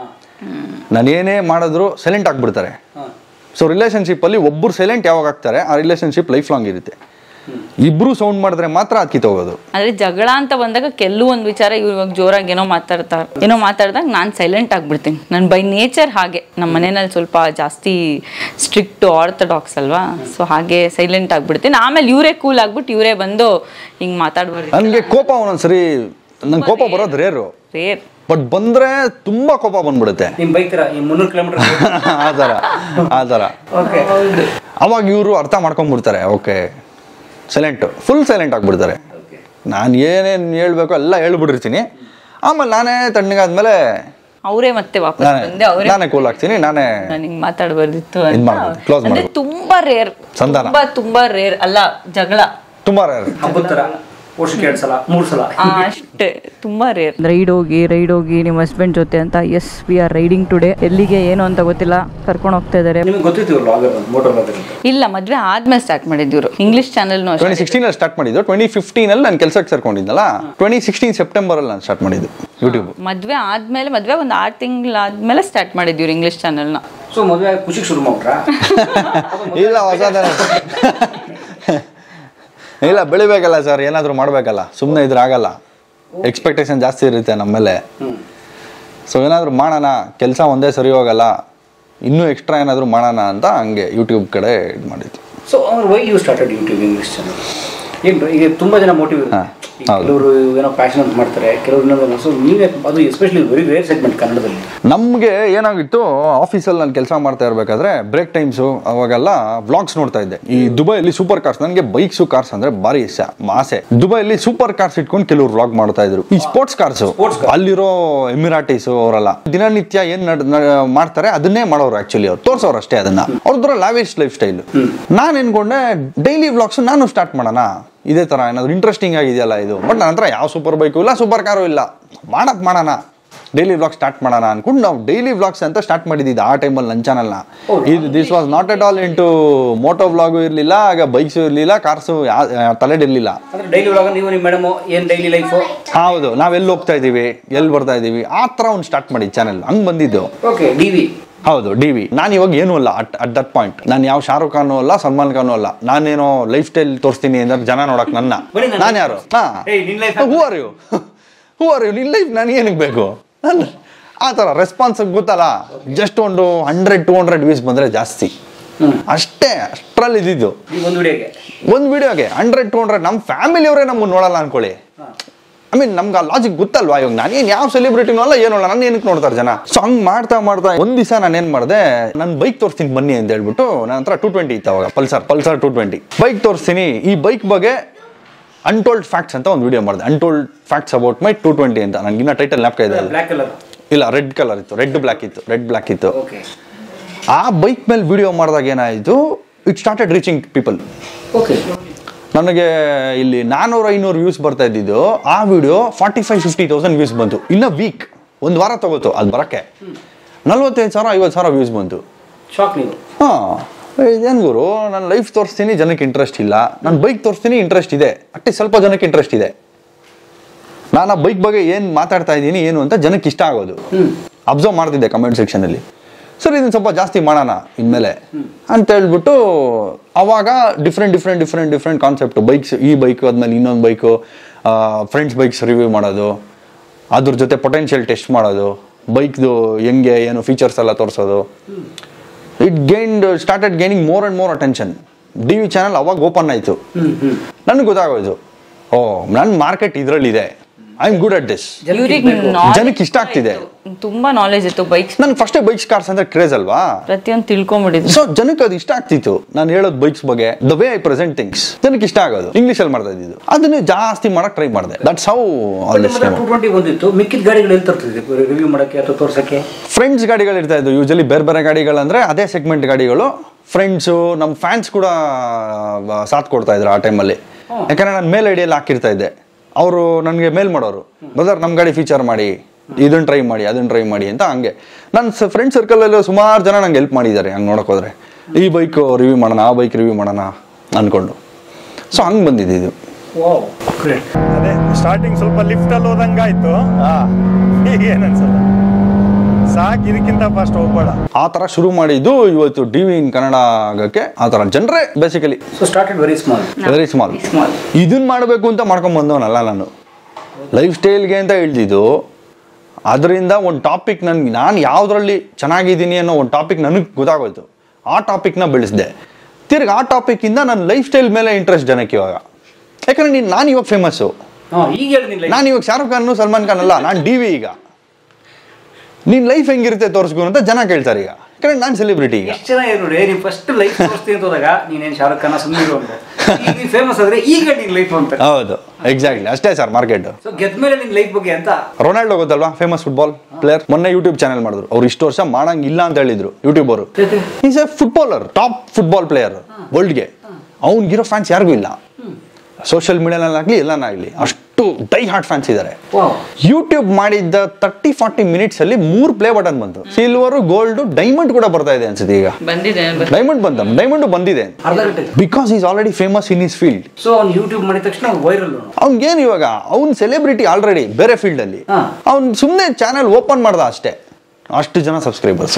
ನಾನು ಏನೇ ಮಾಡಿದ್ರು ಸೈಲೆಂಟ್ ಆಗ್ಬಿಡ್ತಾರೆ ಸೊ ರಿಲೇಶನ್ಶಿಪ್ ಅಲ್ಲಿ ಒಬ್ಬರು ಸೈಲೆಂಟ್ ಯಾವಾಗ ಆಗ್ತಾರೆ ಆ ರಿಲೇಶನ್ಶಿಪ್ ಲೈಫ್ ಲಾಂಗ್ ಇರುತ್ತೆ ಇಬ್ರು ಸೌಂಡ್ ಮಾಡಿದ್ರೆ ಮಾತ್ರ ಅದು ಕಿತ್ತೋಗೋದು ಅಂದ್ರೆ ಜಗಳ ಅಂತ ಬಂದಾಗ ಕೆಲವೊಂದು ವಿಚಾರ ಇವ್ರು ಇವಾಗ ಜೋರಾಗಿ ಏನೋ ಮಾತಾಡ್ತಾರೆ ಏನೋ ಮಾತಾಡಿದಾಗ ನಾನು ಸೈಲೆಂಟ್ ಆಗ್ಬಿಡ್ತೀನಿ ನಾನು ಬೈ ನೇಚರ್ ಹಾಗೆ ನಮ್ಮ ಮನೆಯಲ್ಲಿ ಸ್ವಲ್ಪ ಜಾಸ್ತಿ ಸ್ಟ್ರಿಕ್ಟ್ ಆರ್ಥಡಾಕ್ಸ್ ಅಲ್ವಾ ಸೊ ಹಾಗೆ ಸೈಲೆಂಟ್ ಆಗ್ಬಿಡ್ತೀನಿ ಆಮೇಲೆ ಇವರೇ ಕೂಲ್ ಆಗ್ಬಿಟ್ಟು ಇವರೇ ಬಂದು ಹಿಂಗೆ ಮಾತಾಡ್ಬಾರ್ದು ನನಗೆ ಕೋಪ ಒಂದೊಂದ್ಸರಿ ನಂಗೆ ಕೋಪ ಬರೋದು ರೇರು ರೇರ್ ಬಟ್ ಬಂದ್ರೆ ತುಂಬಾ ಕೋಪ ಬಂದ್ಬಿಡುತ್ತೆ ನಿಮ್ ಬೈಕ್ ತರ ಈ ಮುನ್ನೂರು ಕಿಲೋಮೀಟರ್ ಆ ಥರ ಆ ಥರ ಓಕೆ ಅವಾಗ ಇವರು ಅರ್ಥ ಮಾಡ್ಕೊಂಡ್ಬಿಡ್ತಾರೆ ಓಕೆ ಸೈಲೆಂಟ್ ಫುಲ್ ಸೈಲೆಂಟ್ ಆಗ್ಬಿಡ್ತಾರೆ ನಾನು ಏನೇನು ಹೇಳ್ಬೇಕು ಎಲ್ಲ ಹೇಳ್ಬಿಟ್ಟಿರ್ತೀನಿ ಆಮೇಲೆ ನಾನೇ ತಣ್ಣಗಾದ್ಮೇಲೆ ಅವರೇ ಮತ್ತೆ ವಾಪಸ್ ನಾನೇ ಬಂದೆ ಅವರೇ ನಾನೇ ಕೂಲ್ ಆಗ್ತೀನಿ ನಾನೇ ನಾನು ಹಿಂಗೆ ಮಾತಾಡಬಾರ್ದಿತ್ತು ಇದ್ ಅಂತ ಮಾಡ್ಬೋದು, close ಅಂದ್ರೆ ಮಾಡ್ಬೋದು. ತುಂಬಾ ರೇರ್ ಸಂಧಾನ. ತುಂಬಾ ತುಂಬಾ ರೇರ್ ಅಲ್ಲ ಜಗಳ ತುಂಬಾ ರೇರ್ ಹಬ್ಬದ ತರ ವರ್ಷಕ್ಕೆ ಎರಡು ಸಲ ಮೂರು ಸಲ ಆ, ಅಷ್ಟೇ ತುಂಬಾ ರೇರ್ ರೈಡ್ ಹೋಗಿ ರೈಡ್ ಹೋಗಿ ನಿಮ್ಮ ಹಸ್ಬೆಂಡ್ ಜೊತೆ ಅಂತ S V R riding today ಎಲ್ಲಿಗೆ ಏನು ಅಂತ ಗೊತ್ತಿಲ್ಲ ಕರ್ಕೊಂಡು ಹೋಗ್ತಾ ಇದ್ದಾರೆ ನಿಮ್ಗೆ ಗೊತ್ತಿತ್ತು ಲಾಗರ್ ಮೋಟರ್ ಲಾಗರ್ ಅಂತ ಇಲ್ಲ ಮದ್ವೆ ಆದ್ಮೇಲೆ ಸ್ಟಾರ್ಟ್ ಮಾಡಿದ್ರು ಇಂಗ್ಲಿಷ್ ಚಾನೆಲ್ನು ಟ್ವೆಂಟಿ ಸಿಕ್ಸ್ಟೀನ್ ಅಲ್ಲಿ ಸ್ಟಾರ್ಟ್ ಮಾಡಿದ್ದು ಟ್ವೆಂಟಿ ಫಿಫ್ಟೀನ್ ಅಲ್ಲಿ ನಾನು ಕೆಲಸಕ್ಕೆ ಸೇರ್ಕೊಂಡಿದ್ದಲ್ಲ ಟ್ವೆಂಟಿ ಸಿಕ್ಸ್ಟೀನ್ ಸೆಪ್ಟೆಂಬರ್ ಅಲ್ಲಿ ನಾನು ಸ್ಟಾರ್ಟ್ ಮಾಡಿದ್ದು ಯೂಟ್ಯೂಬ್ ಮದ್ವೆ ಆದ್ಮೇಲೆ ಮದ್ವೆ ಒಂದು ಆರು ತಿಂಗಳಾದ್ಮೇಲೆ ಸ್ಟಾರ್ಟ್ ಮಾಡಿದ್ವಿ ಇಂಗ್ಲಿಷ್ ಚಾನೆಲ್ನ ಸೊ ಮದುವೆ ಆಗಿ ಖುಷಿಗೆ ಶುರು ಮಾಡ್ಬಿಟ್ರಾ ಇಲ್ಲ ಹೊಸದನ ಇಲ್ಲ ಬೆಳಿಬೇಕಲ್ಲ ಸರ್ ಏನಾದರೂ ಮಾಡಬೇಕಲ್ಲ ಸುಮ್ಮನೆ ಇದ್ರೆ ಆಗಲ್ಲ ಎಕ್ಸ್ಪೆಕ್ಟೇಷನ್ ಜಾಸ್ತಿ ಇರುತ್ತೆ ನಮ್ಮ ಮೇಲೆ ಸೊ ಏನಾದರೂ ಮಾಡೋಣ ಕೆಲಸ ಒಂದೇ ಸರಿ ಹೋಗಲ್ಲ ಇನ್ನೂ ಎಕ್ಸ್ಟ್ರಾ ಏನಾದರೂ ಮಾಡೋಣ ಅಂತ ಹಂಗೆ ಯೂಟ್ಯೂಬ್ ಕಡೆ ಇದು ಮಾಡಿದ್ದು ಸೊ ಅವ್ರು why you started YouTube English channel ಏನು ಈಗ ತುಂಬ ಜನ ಮೋಟಿವ್ ಹಾ, ಈಗ ಹೌದು. ಕೆಲವರು ಏನೋ ಪ್ಯಾಷನ್ ಅಂತ ಮಾಡ್ತಾರೆ ಕೆಲವರು ಇನ್ನೊಂದು ಸೊ ನೀವೇ ಅದು ಎಸ್ಪೆಷಲಿ ವೆರಿ ರೇರ್ ಸೆಗ್ಮೆಂಟ್ ಕನ್ನಡದಲ್ಲಿ ನಮಗೆ ಏನಾಗಿತ್ತು ಆಫೀಸಲ್ಲಿ ನಾನು ಕೆಲಸ ಮಾಡ್ತಾ ಇರಬೇಕಾದ್ರೆ ಬ್ರೇಕ್ ಟೈಮ್ಸು ಅವಾಗೆಲ್ಲ ವ್ಲಾಗ್ಸ್ ನೋಡ್ತಾ ಇದ್ದೆ ಈ ದುಬೈಯಲ್ಲಿ ಸೂಪರ್ ಕಾರ್ಸ್ ನನಗೆ ಬೈಕ್ಸು ಕಾರ್ಸ್ ಅಂದ್ರೆ ಭಾರಿ ಇಷ್ಟ ಆಸೆ ದುಬೈಯಲ್ಲಿ ಸೂಪರ್ ಕಾರ್ಸ್ ಇಟ್ಕೊಂಡು ಕೆಲವರು ವ್ಲಾಗ್ ಮಾಡ್ತಾ ಇದ್ರು ಈ ಸ್ಪೋರ್ಟ್ಸ್ ಕಾರ್ಸು Sports cars. ಅಲ್ಲಿರೋ ಎಮಿರಾಟೀಸು ಅವರೆಲ್ಲ ದಿನನಿತ್ಯ ಏನ್ ನಡ್- ನ- ಮಾಡ್ತಾರೆ ಅದನ್ನೇ ಮಾಡೋರು ಆಕ್ಚುಲಿ ಅವ್ರು ತೋರ್ಸೋರು ಅಷ್ಟೇ ಅದನ್ನ ಅವ್ರದ್ರ ಲಾವಿಶ್ ಲೈಫ್ ಸ್ಟೈಲ್ ನಾನು ಅನ್ಕೊಂಡೆ ಡೈಲಿ ವ್ಲಾಗ್ಸ್ ನಾನು ಸ್ಟಾರ್ಟ್ ಮಾಡೋಣ ಇದೇ ತರ ಏನಾದ್ರು ಇಂಟ್ರೆಸ್ಟಿಂಗ್ ಆಗಿದೆಯಲ್ಲ ಇದು ಬಟ್ ನನ್ನ ಹತ್ರ ಯಾವ ಸೂಪರ್ ಬೈಕು ಇಲ್ಲ ಸೂಪರ್ ಕಾರು ಇಲ್ಲ ಮಾಡಕ್ ಮಾಡೋಣ ಡೈಲಿ ವ್ಲಾಗ್ ಸ್ಟಾರ್ಟ್ ಮಾಡೋಣ ಅನ್ಕೊಂಡು ನಾವು ಡೈಲಿ ವ್ಲಾಗ್ಸ್ ಅಂತ ಸ್ಟಾರ್ಟ್ ಮಾಡಿದ್ದು ಆ ಟೈಮಲ್ಲಿ ನನ್ನ ಚಾನಲ್ನ ಇದು this was not at all into moto vlog ಇರಲಿಲ್ಲ ಆಗ ಬೈಕ್ಸು ಇರಲಿಲ್ಲ ಕಾರ್ಸು ತಲೆಡಿರಲಿಲ್ಲ ಅಂದ್ರೆ ಡೈಲಿ ಒಳಗೆ ನೀವು ನಿಮ್ಮ ಮೇಡಮು ಏನು ಡೈಲಿ ಲೈಫು ಹೌದು ನಾವ್ ಎಲ್ಲಿ ಹೋಗ್ತಾ ಇದೀವಿ ಎಲ್ಲಿ ಬರ್ತಾ ಇದೀವಿ ಆ ಥರ ಒಂದು ಸ್ಟಾರ್ಟ್ ಮಾಡಿ ಚಾನೆಲ್ ಹಂಗ್ ಬಂದಿದ್ದು ಓಕೆ ಡಿ ವಿ ಹೌದು ಡಿ ವಿ ನಾನು ಇವಾಗ ಏನೂ ಅಲ್ಲ ಅಟ್ ಅಟ್ ದಟ್ ಪಾಯಿಂಟ್ ನಾನು ಯಾವ ಶಾರುಖ್ ಖಾನು ಅಲ್ಲ ಸಲ್ಮಾನ್ ಖಾನು ಅಲ್ಲ ನಾನೇನೋ ಲೈಫ್ ಸ್ಟೈಲ್ ತೋರಿಸ್ತೀನಿ ಅಂದ್ರೆ ಜನ ನೋಡಕ್ ನನ್ನ ಬನ್ನಿ ನಾನು- ನಾನು ಯಾರು ಹಾ ಏಯ್, ನಿನ್ life who are you who are you ನಿನ್ ಲೈಫ್ ನನಗೆ ಏನಕ್ಕೆ ಬೇಕು ನಾನು ಆ ಥರ ರೆಸ್ಪಾನ್ಸ್ ಗೊತ್ತಲ್ಲ ಜಸ್ಟ್ ಒಂದು ಹಂಡ್ರೆಡ್ ಟು ಹಂಡ್ರೆಡ್ ವ್ಯೂಸ್ ಬಂದ್ರೆ ಜಾಸ್ತಿ ಅಷ್ಟೇ ಅಷ್ಟರಲ್ಲಿ ಇದ್ದಿದ್ದು ಈ ಒಂದು ವಿಡಿಯೋಗೆ ಒಂದು ವಿಡಿಯೋಗೆ ಹಂಡ್ರೆಡ್ ಟು ಹಂಡ್ರೆಡ್ ನಮ್ಮ ಫ್ಯಾಮಿಲಿಯವರೇ ನಮ್ಮನ್ನು ನೋಡಲ್ಲ ಅನ್ಕೊಳ್ಳಿ ಐ ಮೀನ್ ನಮ್ಗೆ ಆ ಲಾಜಿಕ್ ಗೊತ್ತಲ್ವಾ ಇವಾಗ ನಾನೇನು ಯಾವ ಸೆಲೆಬ್ರಿಟಿನೂ ಅಲ್ಲ ಏನೂ ಅಲ್ಲ ನನ್ನ ಏನಕ್ಕೆ ನೋಡ್ತಾರೆ ಜನ ಸೊ ಹಂಗ್ ಮಾಡ್ತಾ ಮಾಡ್ತಾ ಒಂದ್ ದಿವಸ ನಾನು ಏನು ಮಾಡಿದೆ ನನ್ನ ಬೈಕ್ ತೋರಿಸ್ತೀನಿ ಬನ್ನಿ ಅಂತ ಹೇಳ್ಬಿಟ್ಟು ನನ್ನ ಹತ್ರ ಟೂ ಟ್ವೆಂಟಿ ಇತ್ತು ಅವಾಗ Pulsar Pulsar two twenty bike ತೋರಿಸ್ತೀನಿ ಈ ಬೈಕ್ ಬಗ್ಗೆ ಅನ್ಟೋಲ್ಡ್ ಫ್ಯಾಕ್ಟ್ಸ್ ಅಂತ ಒಂದು ವಿಡಿಯೋ ಮಾಡಿದೆ untold facts about my two twenty ಅಂತ ನನಗೆ ಇನ್ನ ಟೈಟಲ್ ಜ್ಞಾಪಕ ಇದೆ ಅದು. ಬ್ಲ್ಯಾಕ್ ಕಲರ್ ಇಲ್ಲ ರೆಡ್ ಕಲರ್ ಇತ್ತು ರೆಡ್ ಬ್ಲ್ಯಾಕ್ ಇತ್ತು ರೆಡ್ ಬ್ಲ್ಯಾಕ್ ಇತ್ತು ಓಕೆ ಆ ಬೈಕ್ ಮೇಲೆ ವಿಡಿಯೋ ಮಾಡಿದಾಗ ಏನಾಯಿತು it started reaching people okay ನನಗೆ ಇಲ್ಲಿ ನಾನೂರು ಐನೂರು ವ್ಯೂಸ್ ಬರ್ತಾ ಇದ್ದಿದ್ದು ಆ video forty five fifty thousand views ಬಂತು ಇನ್ನ ವೀಕ್ ಒಂದು ವಾರ ತಗೋತು ಅದು ಬರಕ್ಕೆ ನಲ್ವತ್ತೈದು ಸಾವಿರ ಐವತ್ತು ಸಾವಿರ ವ್ಯೂಸ್ ಬಂತು ಶಾಕ್ ನೀವು ಹಾಂ ಇದೇನು ಗುರು ನಾನು ಲೈಫ್ ತೋರಿಸ್ತೀನಿ ಜನಕ್ಕೆ ಇಂಟ್ರೆಸ್ಟ್ ಇಲ್ಲ ನಾನು ಬೈಕ್ ತೋರಿಸ್ತೀನಿ ಇಂಟ್ರೆಸ್ಟ್ ಇದೆ ಅಷ್ಟೇ ಸ್ವಲ್ಪ ಜನಕ್ಕೆ ಇಂಟ್ರೆಸ್ಟ್ ಇದೆ ನಾನು ಆ ಬೈಕ್ ಬಗ್ಗೆ ಏನು ಮಾತಾಡ್ತಾ ಇದ್ದೀನಿ ಏನು ಅಂತ ಜನಕ್ಕೆ ಇಷ್ಟ ಆಗೋದು ಅಬ್ಸರ್ವ್ ಮಾಡ್ತಿದ್ದೆ ಕಮೆಂಟ್ ಸೆಕ್ಷನಲ್ಲಿ ಸರ್ ಇದನ್ನ ಸ್ವಲ್ಪ ಜಾಸ್ತಿ ಮಾಡೋಣ ಇನ್ಮೇಲೆ ಅಂತ ಹೇಳ್ಬಿಟ್ಟು ಅವಾಗ different different different different concept bikes ಈ ಬೈಕ್ ಆದ್ಮೇಲೆ ಇನ್ನೊಂದು ಬೈಕು ಫ್ರೆಂಡ್ಸ್ ಬೈಕ್ಸ್ ರಿವ್ಯೂ ಮಾಡೋದು ಅದ್ರ ಜೊತೆ ಪೊಟೆನ್ಷಿಯಲ್ ಟೆಸ್ಟ್ ಮಾಡೋದು ಬೈಕ್ದು ಹೆಂಗೆ ಏನು ಫೀಚರ್ಸ್ ಎಲ್ಲ ತೋರಿಸೋದು it gained started gaining more and more attention D V channel ಅವಾಗ ಓಪನ್ ಆಯಿತು ನನಗೆ ಗೊತ್ತಾಗೋದು ಓ ನನ್ನ ಮಾರ್ಕೆಟ್ ಇದರಲ್ಲಿದೆ I am good at this ಇವ್ರಿಗೆ ಜನಕ್ಕೆ ಇಷ್ಟ ಆಗ್ತಿದೆ. ತುಂಬಾ ನಾಲೆಜ್ ಇತ್ತು ಬೈಕ್ಸ್ ನನ್ಗೆ ಫಸ್ಟೇ ಬೈಕ್ಸ್ ಕಾರ್ಸ್ ಅಂದ್ರೆ ಕ್ರೇಜ್ ಅಲ್ವಾ ಪ್ರತಿಯೊಂದು ತಿಳ್ಕೊಂಬಿಟ್ಟಿದ್ರು ಸೊ ಜನಕ್ಕೆ ಅದು ಇಷ್ಟ ಆಗ್ತಿತ್ತು ನಾನು ಹೇಳೋದು ಬೈಕ್ಸ್ ಬಗ್ಗೆ the way I present things ಜನಕ್ಕೆ ಇಷ್ಟ ಆಗೋದು ಇಂಗ್ಲಿಷ್ ಅಲ್ಲಿ ಮಾಡ್ತಾ ಇದ್ದಿದ್ದು ಅದನ್ನು ಜಾಸ್ತಿ ಮಾಡಕ್ ಟ್ರೈ ಮಾಡಿದೆ that's how all this two twenty ಬಂದಿತ್ತು ಮಿಕ್ಕಿದ ಗಾಡಿಗಳು ಎಲ್ಲಿ ತರ್ತಿದ್ದೆ ರಿವ್ಯೂ ಮಾಡಕ್ಕೆ ಅಥವಾ ತೋರ್ಸಕ್ಕೆ ಫ್ರೆಂಡ್ಸ್ ಗಾಡಿಗಳು ಇರ್ತಾ ಇದ್ವು ಯೂಶಲಿ ಬೇರೆ ಬೇರೆ ಗಾಡಿಗಳಂದ್ರೆ ಅದೇ ಸೆಗ್ಮೆಂಟ್ ಗಾಡಿಗಳು ಫ್ರೆಂಡ್ಸು ನಮ್ಮ ಫ್ಯಾನ್ಸ್ ಕೂಡ ಆ, ಸಾಥ್ ಕೊಡ್ತಾ ಇದ್ರು ಆ ಟೈಮಲ್ಲಿ ಯಾಕಂದ್ರೆ ನಾನು ಮೇಲ್ ಐಡಿಯಲ್ಲಿ ಹಾಕಿರ್ತಾ ಇದ್ದೆ ಅವರು ನನಗೆ ಮೇಲ್ ಮಾಡೋರು ಬ್ರದರ್ ನಮ್ಮ ಗಾಡಿ ಫೀಚರ್ ಮಾಡಿ ಇದನ್ನ ಟ್ರೈ ಮಾಡಿ ಅದನ್ನ ಟ್ರೈ ಮಾಡಿ ಅಂತ ಹಂಗೆ ನನ್ನ ಫ್ರೆಂಡ್ ಸರ್ಕಲಲ್ಲಿ ಸುಮಾರು ಜನ ನಂಗೆ ಹೆಲ್ಪ್ ಮಾಡಿದ್ದಾರೆ ಹಂಗೆ ನೋಡಕ್ ಹೋದ್ರೆ ಈ ಬೈಕ್ ರಿವ್ಯೂ ಮಾಡೋಣ ಆ ಬೈಕ್ ರಿವ್ಯೂ ಮಾಡೋಣ ಅನ್ಕೊಂಡು ಸೊ ಹಂಗೆ ಬಂದಿದ್ದು ವಾವ್ ಗ್ರೇಟ್ ಅದೇ ಸ್ಟಾರ್ಟಿಂಗ್ ಸ್ವಲ್ಪ ಲಿಫ್ಟ್ ಅಲ್ಲಿ ಹೋದಂಗಾಯ್ತು ಈಗ ಏನನ್ಸಲ್ಲ ಸಾಕು ಇದಕ್ಕಿಂತ ಫಸ್ಟ್ ಹೋಗ್ಬೇಡ ಆ ಥರ ಶುರು ಮಾಡಿದ್ದು ಇವತ್ತು ಡಿ ವಿ ಇನ್ ಕನ್ನಡ ಆಗಕ್ಕೆ ಆ ಥರ ಜನರೇ basically so started very small very small small ಇದನ್ನ ಮಾಡಬೇಕು ಅಂತ ಮಾಡ್ಕೊಂಡ್ ಬಂದವನಲ್ಲ ನಾನು ಲೈಫ್ ಸ್ಟೈಲ್ಗೆ ಅಂತ ಹೇಳ್ತಿದ್ದು ಅದರಿಂದ ಒಂದು ಟಾಪಿಕ್ ನನ್ಗೆ ನಾನು ಯಾವುದ್ರಲ್ಲಿ ಚೆನ್ನಾಗಿದ್ದೀನಿ ಅನ್ನೋ ಒಂದು ಟಾಪಿಕ್ ನನಗೆ ಗೊತ್ತಾಗೋಯ್ತು ಆ ಟಾಪಿಕ್ನ ಬೆಳೆಸಿದೆ ತಿರ್ಗಿ ಆ ಟಾಪಿಕ್ಕಿಂದ ನನ್ನ ಲೈಫ್ ಸ್ಟೈಲ್ ಮೇಲೆ ಇಂಟ್ರೆಸ್ಟ್ ಜನಕ್ಕೆ ಇವಾಗ ಯಾಕಂದ್ರೆ ನೀನು ನಾನು ಇವಾಗ ಫೇಮಸ್ಸು ಹಾಂ ಈಗ ಹೇಳಿದ್ನಿಲ್ಲ ನಾನು ಇವಾಗ ಶಾರುಖ್ ಖಾನ್ ಸಲ್ಮಾನ್ ಖಾನ್ ಅಲ್ಲ ನಾನು ಡಿ ವಿ ಈಗ ನಿನ್ನ ಲೈಫ್ ಹೆಂಗಿರುತ್ತೆ ತೋರಿಸ್ಕೊ ಅಂತ ಜನ ಕೇಳ್ತಾರೆ ಈಗ ಯಾಕಂದ್ರೆ ನಾನು ಸೆಲೆಬ್ರಿಟಿ ಈಗ ಎಷ್ಟು ಜನ ಇದೆ ನೋಡಿ ನೀನು ಫಸ್ಟ್ ಲೈಫ್ ತೋರಿಸ್ತೀನಿ ಅಂತ ಹೋದಾಗ ನೀನೇನು ಶಾರುಖ್ ಖಾನ ಸುಮ್ಮನೆ ಅಂತ ಈಗ ನೀನು ಫೇಮಸ್ ಆದ್ರೆ ಈಗ ನಿನ್ ಲೈಫ್ ಅಂತ ಹೌದು ಎಕ್ಸಾಕ್ಟ್ಲಿ ಅಷ್ಟೇ ಸರ್ ಮಾರ್ಕೆಟ್ ಸೊ ಗೆದ್ಮೇಲೆ ನಿನ್ ಲೈಫ್ ಬಗ್ಗೆ ಅಂತ ರೊನಾಲ್ಡೋ ಗೊತ್ತಲ್ವಾ ಫೇಮಸ್ ಫುಟ್ಬಾಲ್ ಪ್ಲೇಯರ್ ಮೊನ್ನೆ ಯೂಟ್ಯೂಬ್ ಚಾನೆಲ್ ಮಾಡಿದ್ರು ಅವ್ರು ಇಷ್ಟು ವರ್ಷ ಮಾಡಂಗಿಲ್ಲ ಅಂತ ಹೇಳಿದ್ರು YouTuber is a footballer top football player ವರ್ಲ್ಡ್ಗೆ ಅವ್ನಿಗಿರೋ ಫ್ಯಾನ್ಸ್ ಯಾರಿಗೂ ಇಲ್ಲ ಸೋಷಿಯಲ್ ಮೀಡಿಯಾನಲ್ಲಾಗಲಿ ಎಲ್ಲನಾಗಲಿ ಅಷ್ಟು ಡೈ ಹಾರ್ಟ್ ಫ್ಯಾನ್ಸ್ ಇದ್ದಾರೆ ವಾವ್ ಯೂಟ್ಯೂಬ್ ಮಾಡಿದ್ದ ತರ್ಟಿ ಫಾರ್ಟಿ ಮಿನಿಟ್ಸ್ ಅಲ್ಲಿ ಮೂರು ಪ್ಲೇ ಬಟನ್ ಬಂತು ಸಿಲ್ವರು ಗೋಲ್ಡ್ ಡೈಮಂಡ್ ಕೂಡ ಬರ್ತಾ ಇದೆ ಅನ್ಸುತ್ತೆ ಈಗ ಬಂದಿದೆ ಡೈಮಂಡ್ ಬಂದ ಡೈಮಂಡ್ ಬಂದಿದೆ ಅರ್ಧ ಗಂಟೆ because is already famous in is field so ಅವ್ನು ಯೂಟ್ಯೂಬ್ ಮಾಡಿದ ತಕ್ಷಣ ವೈರಲ್ ಅವ್ನಿಗೇನು ಇವಾಗ ಅವ್ನ್ ಸೆಲೆಬ್ರಿಟಿ ಆಲ್ರೆಡಿ ಬೇರೆ ಫೀಲ್ಡ್ ಅಲ್ಲಿ ಹಾ. ಅವ್ನ್ ಸುಮ್ಮನೆ ಚಾನೆಲ್ ಓಪನ್ ಮಾಡ್ದ ಅಷ್ಟೇ ಅಷ್ಟು ಜನ ಸಬ್ಸ್ಕ್ರೈಬರ್ಸ್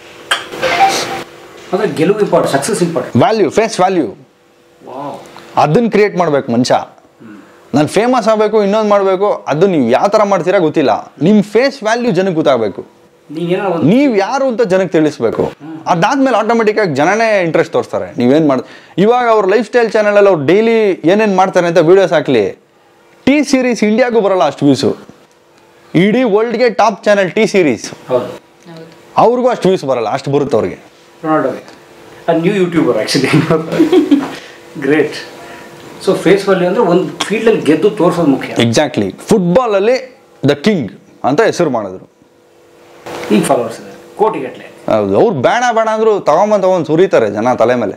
ಅಂದ್ರೆ ಗೆಲುವು important success important value face value wow ಅದನ್ನ ಕ್ರಿಯೇಟ್ ಮಾಡ್ಬೇಕು ಮನುಷ್ಯ ನಾನು ಫೇಮಸ್ ಆಗಬೇಕು ಇನ್ನೊಂದು ಮಾಡಬೇಕು ಅದು ನೀವು ಯಾವ ಥರ ಮಾಡ್ತೀರಾ ಗೊತ್ತಿಲ್ಲ ನಿಮ್ಮ ಫೇಸ್ ವ್ಯಾಲ್ಯೂ ಜನಕ್ಕೆ ಗೊತ್ತಾಗಬೇಕು ನೀನೇನೋ ಒಂದು ನೀವು ಯಾರು ಅಂತ ಜನಕ್ಕೆ ತಿಳಿಸ್ಬೇಕು ಅದಾದ್ಮೇಲೆ ಆಟೋಮೆಟಿಕ್ ಆಗಿ ಜನನೇ ಇಂಟ್ರೆಸ್ಟ್ ತೋರಿಸ್ತಾರೆ ನೀವೇನು ಮಾಡ್ ಇವಾಗ ಅವ್ರ ಲೈಫ್ ಸ್ಟೈಲ್ ಚಾನಲಲ್ಲಿ ಅವ್ರು ಡೈಲಿ ಏನೇನು ಮಾಡ್ತಾರೆ ಅಂತ ವಿಡಿಯೋಸ್ ಹಾಕ್ಲಿ ಟಿ ಸೀರೀಸ್ ಇಂಡಿಯಾಗೂ ಬರಲ್ಲ ಅಷ್ಟು ವ್ಯೂಸು ಇಡೀ ವರ್ಲ್ಡ್ಗೆ ಟಾಪ್ ಚಾನಲ್ ಟಿ ಸೀರೀಸ್ ಹೌದು ಅವ್ರಿಗೂ ಅಷ್ಟು ವ್ಯೂಸ್ ಬರಲ್ಲ ಅಷ್ಟು ಬರುತ್ತೆ ಅವ್ರಿಗೆ ರೊನಾಲ್ಡೋಗೆ ಅದು new YouTuber actually great so face value ಅಂದರೆ ಒಂದು ಫೀಲ್ಡಲ್ಲಿ ಗೆದ್ದು ತೋರಿಸೋದು ಮುಖ್ಯ ಎಕ್ಸಾಕ್ಟ್ಲಿ ಫುಟ್ಬಾಲಲ್ಲಿ ದ ಕಿಂಗ್ ಅಂತ ಹೆಸರು ಮಾಡಿದ್ರು ಈಗ ಫಾಲೋವರ್ಸ್ ಇದೆ ಕೋಟಿಗಟ್ಟಲೆ ಹೌದು ಅವ್ರು ಬೇಡ ಬೇಡ ಅಂದ್ರು ತಗೊಂಬಂದ್ ತಗೊಂಡ್ ಸುರಿತಾರೆ ಜನ ತಲೆ ಮೇಲೆ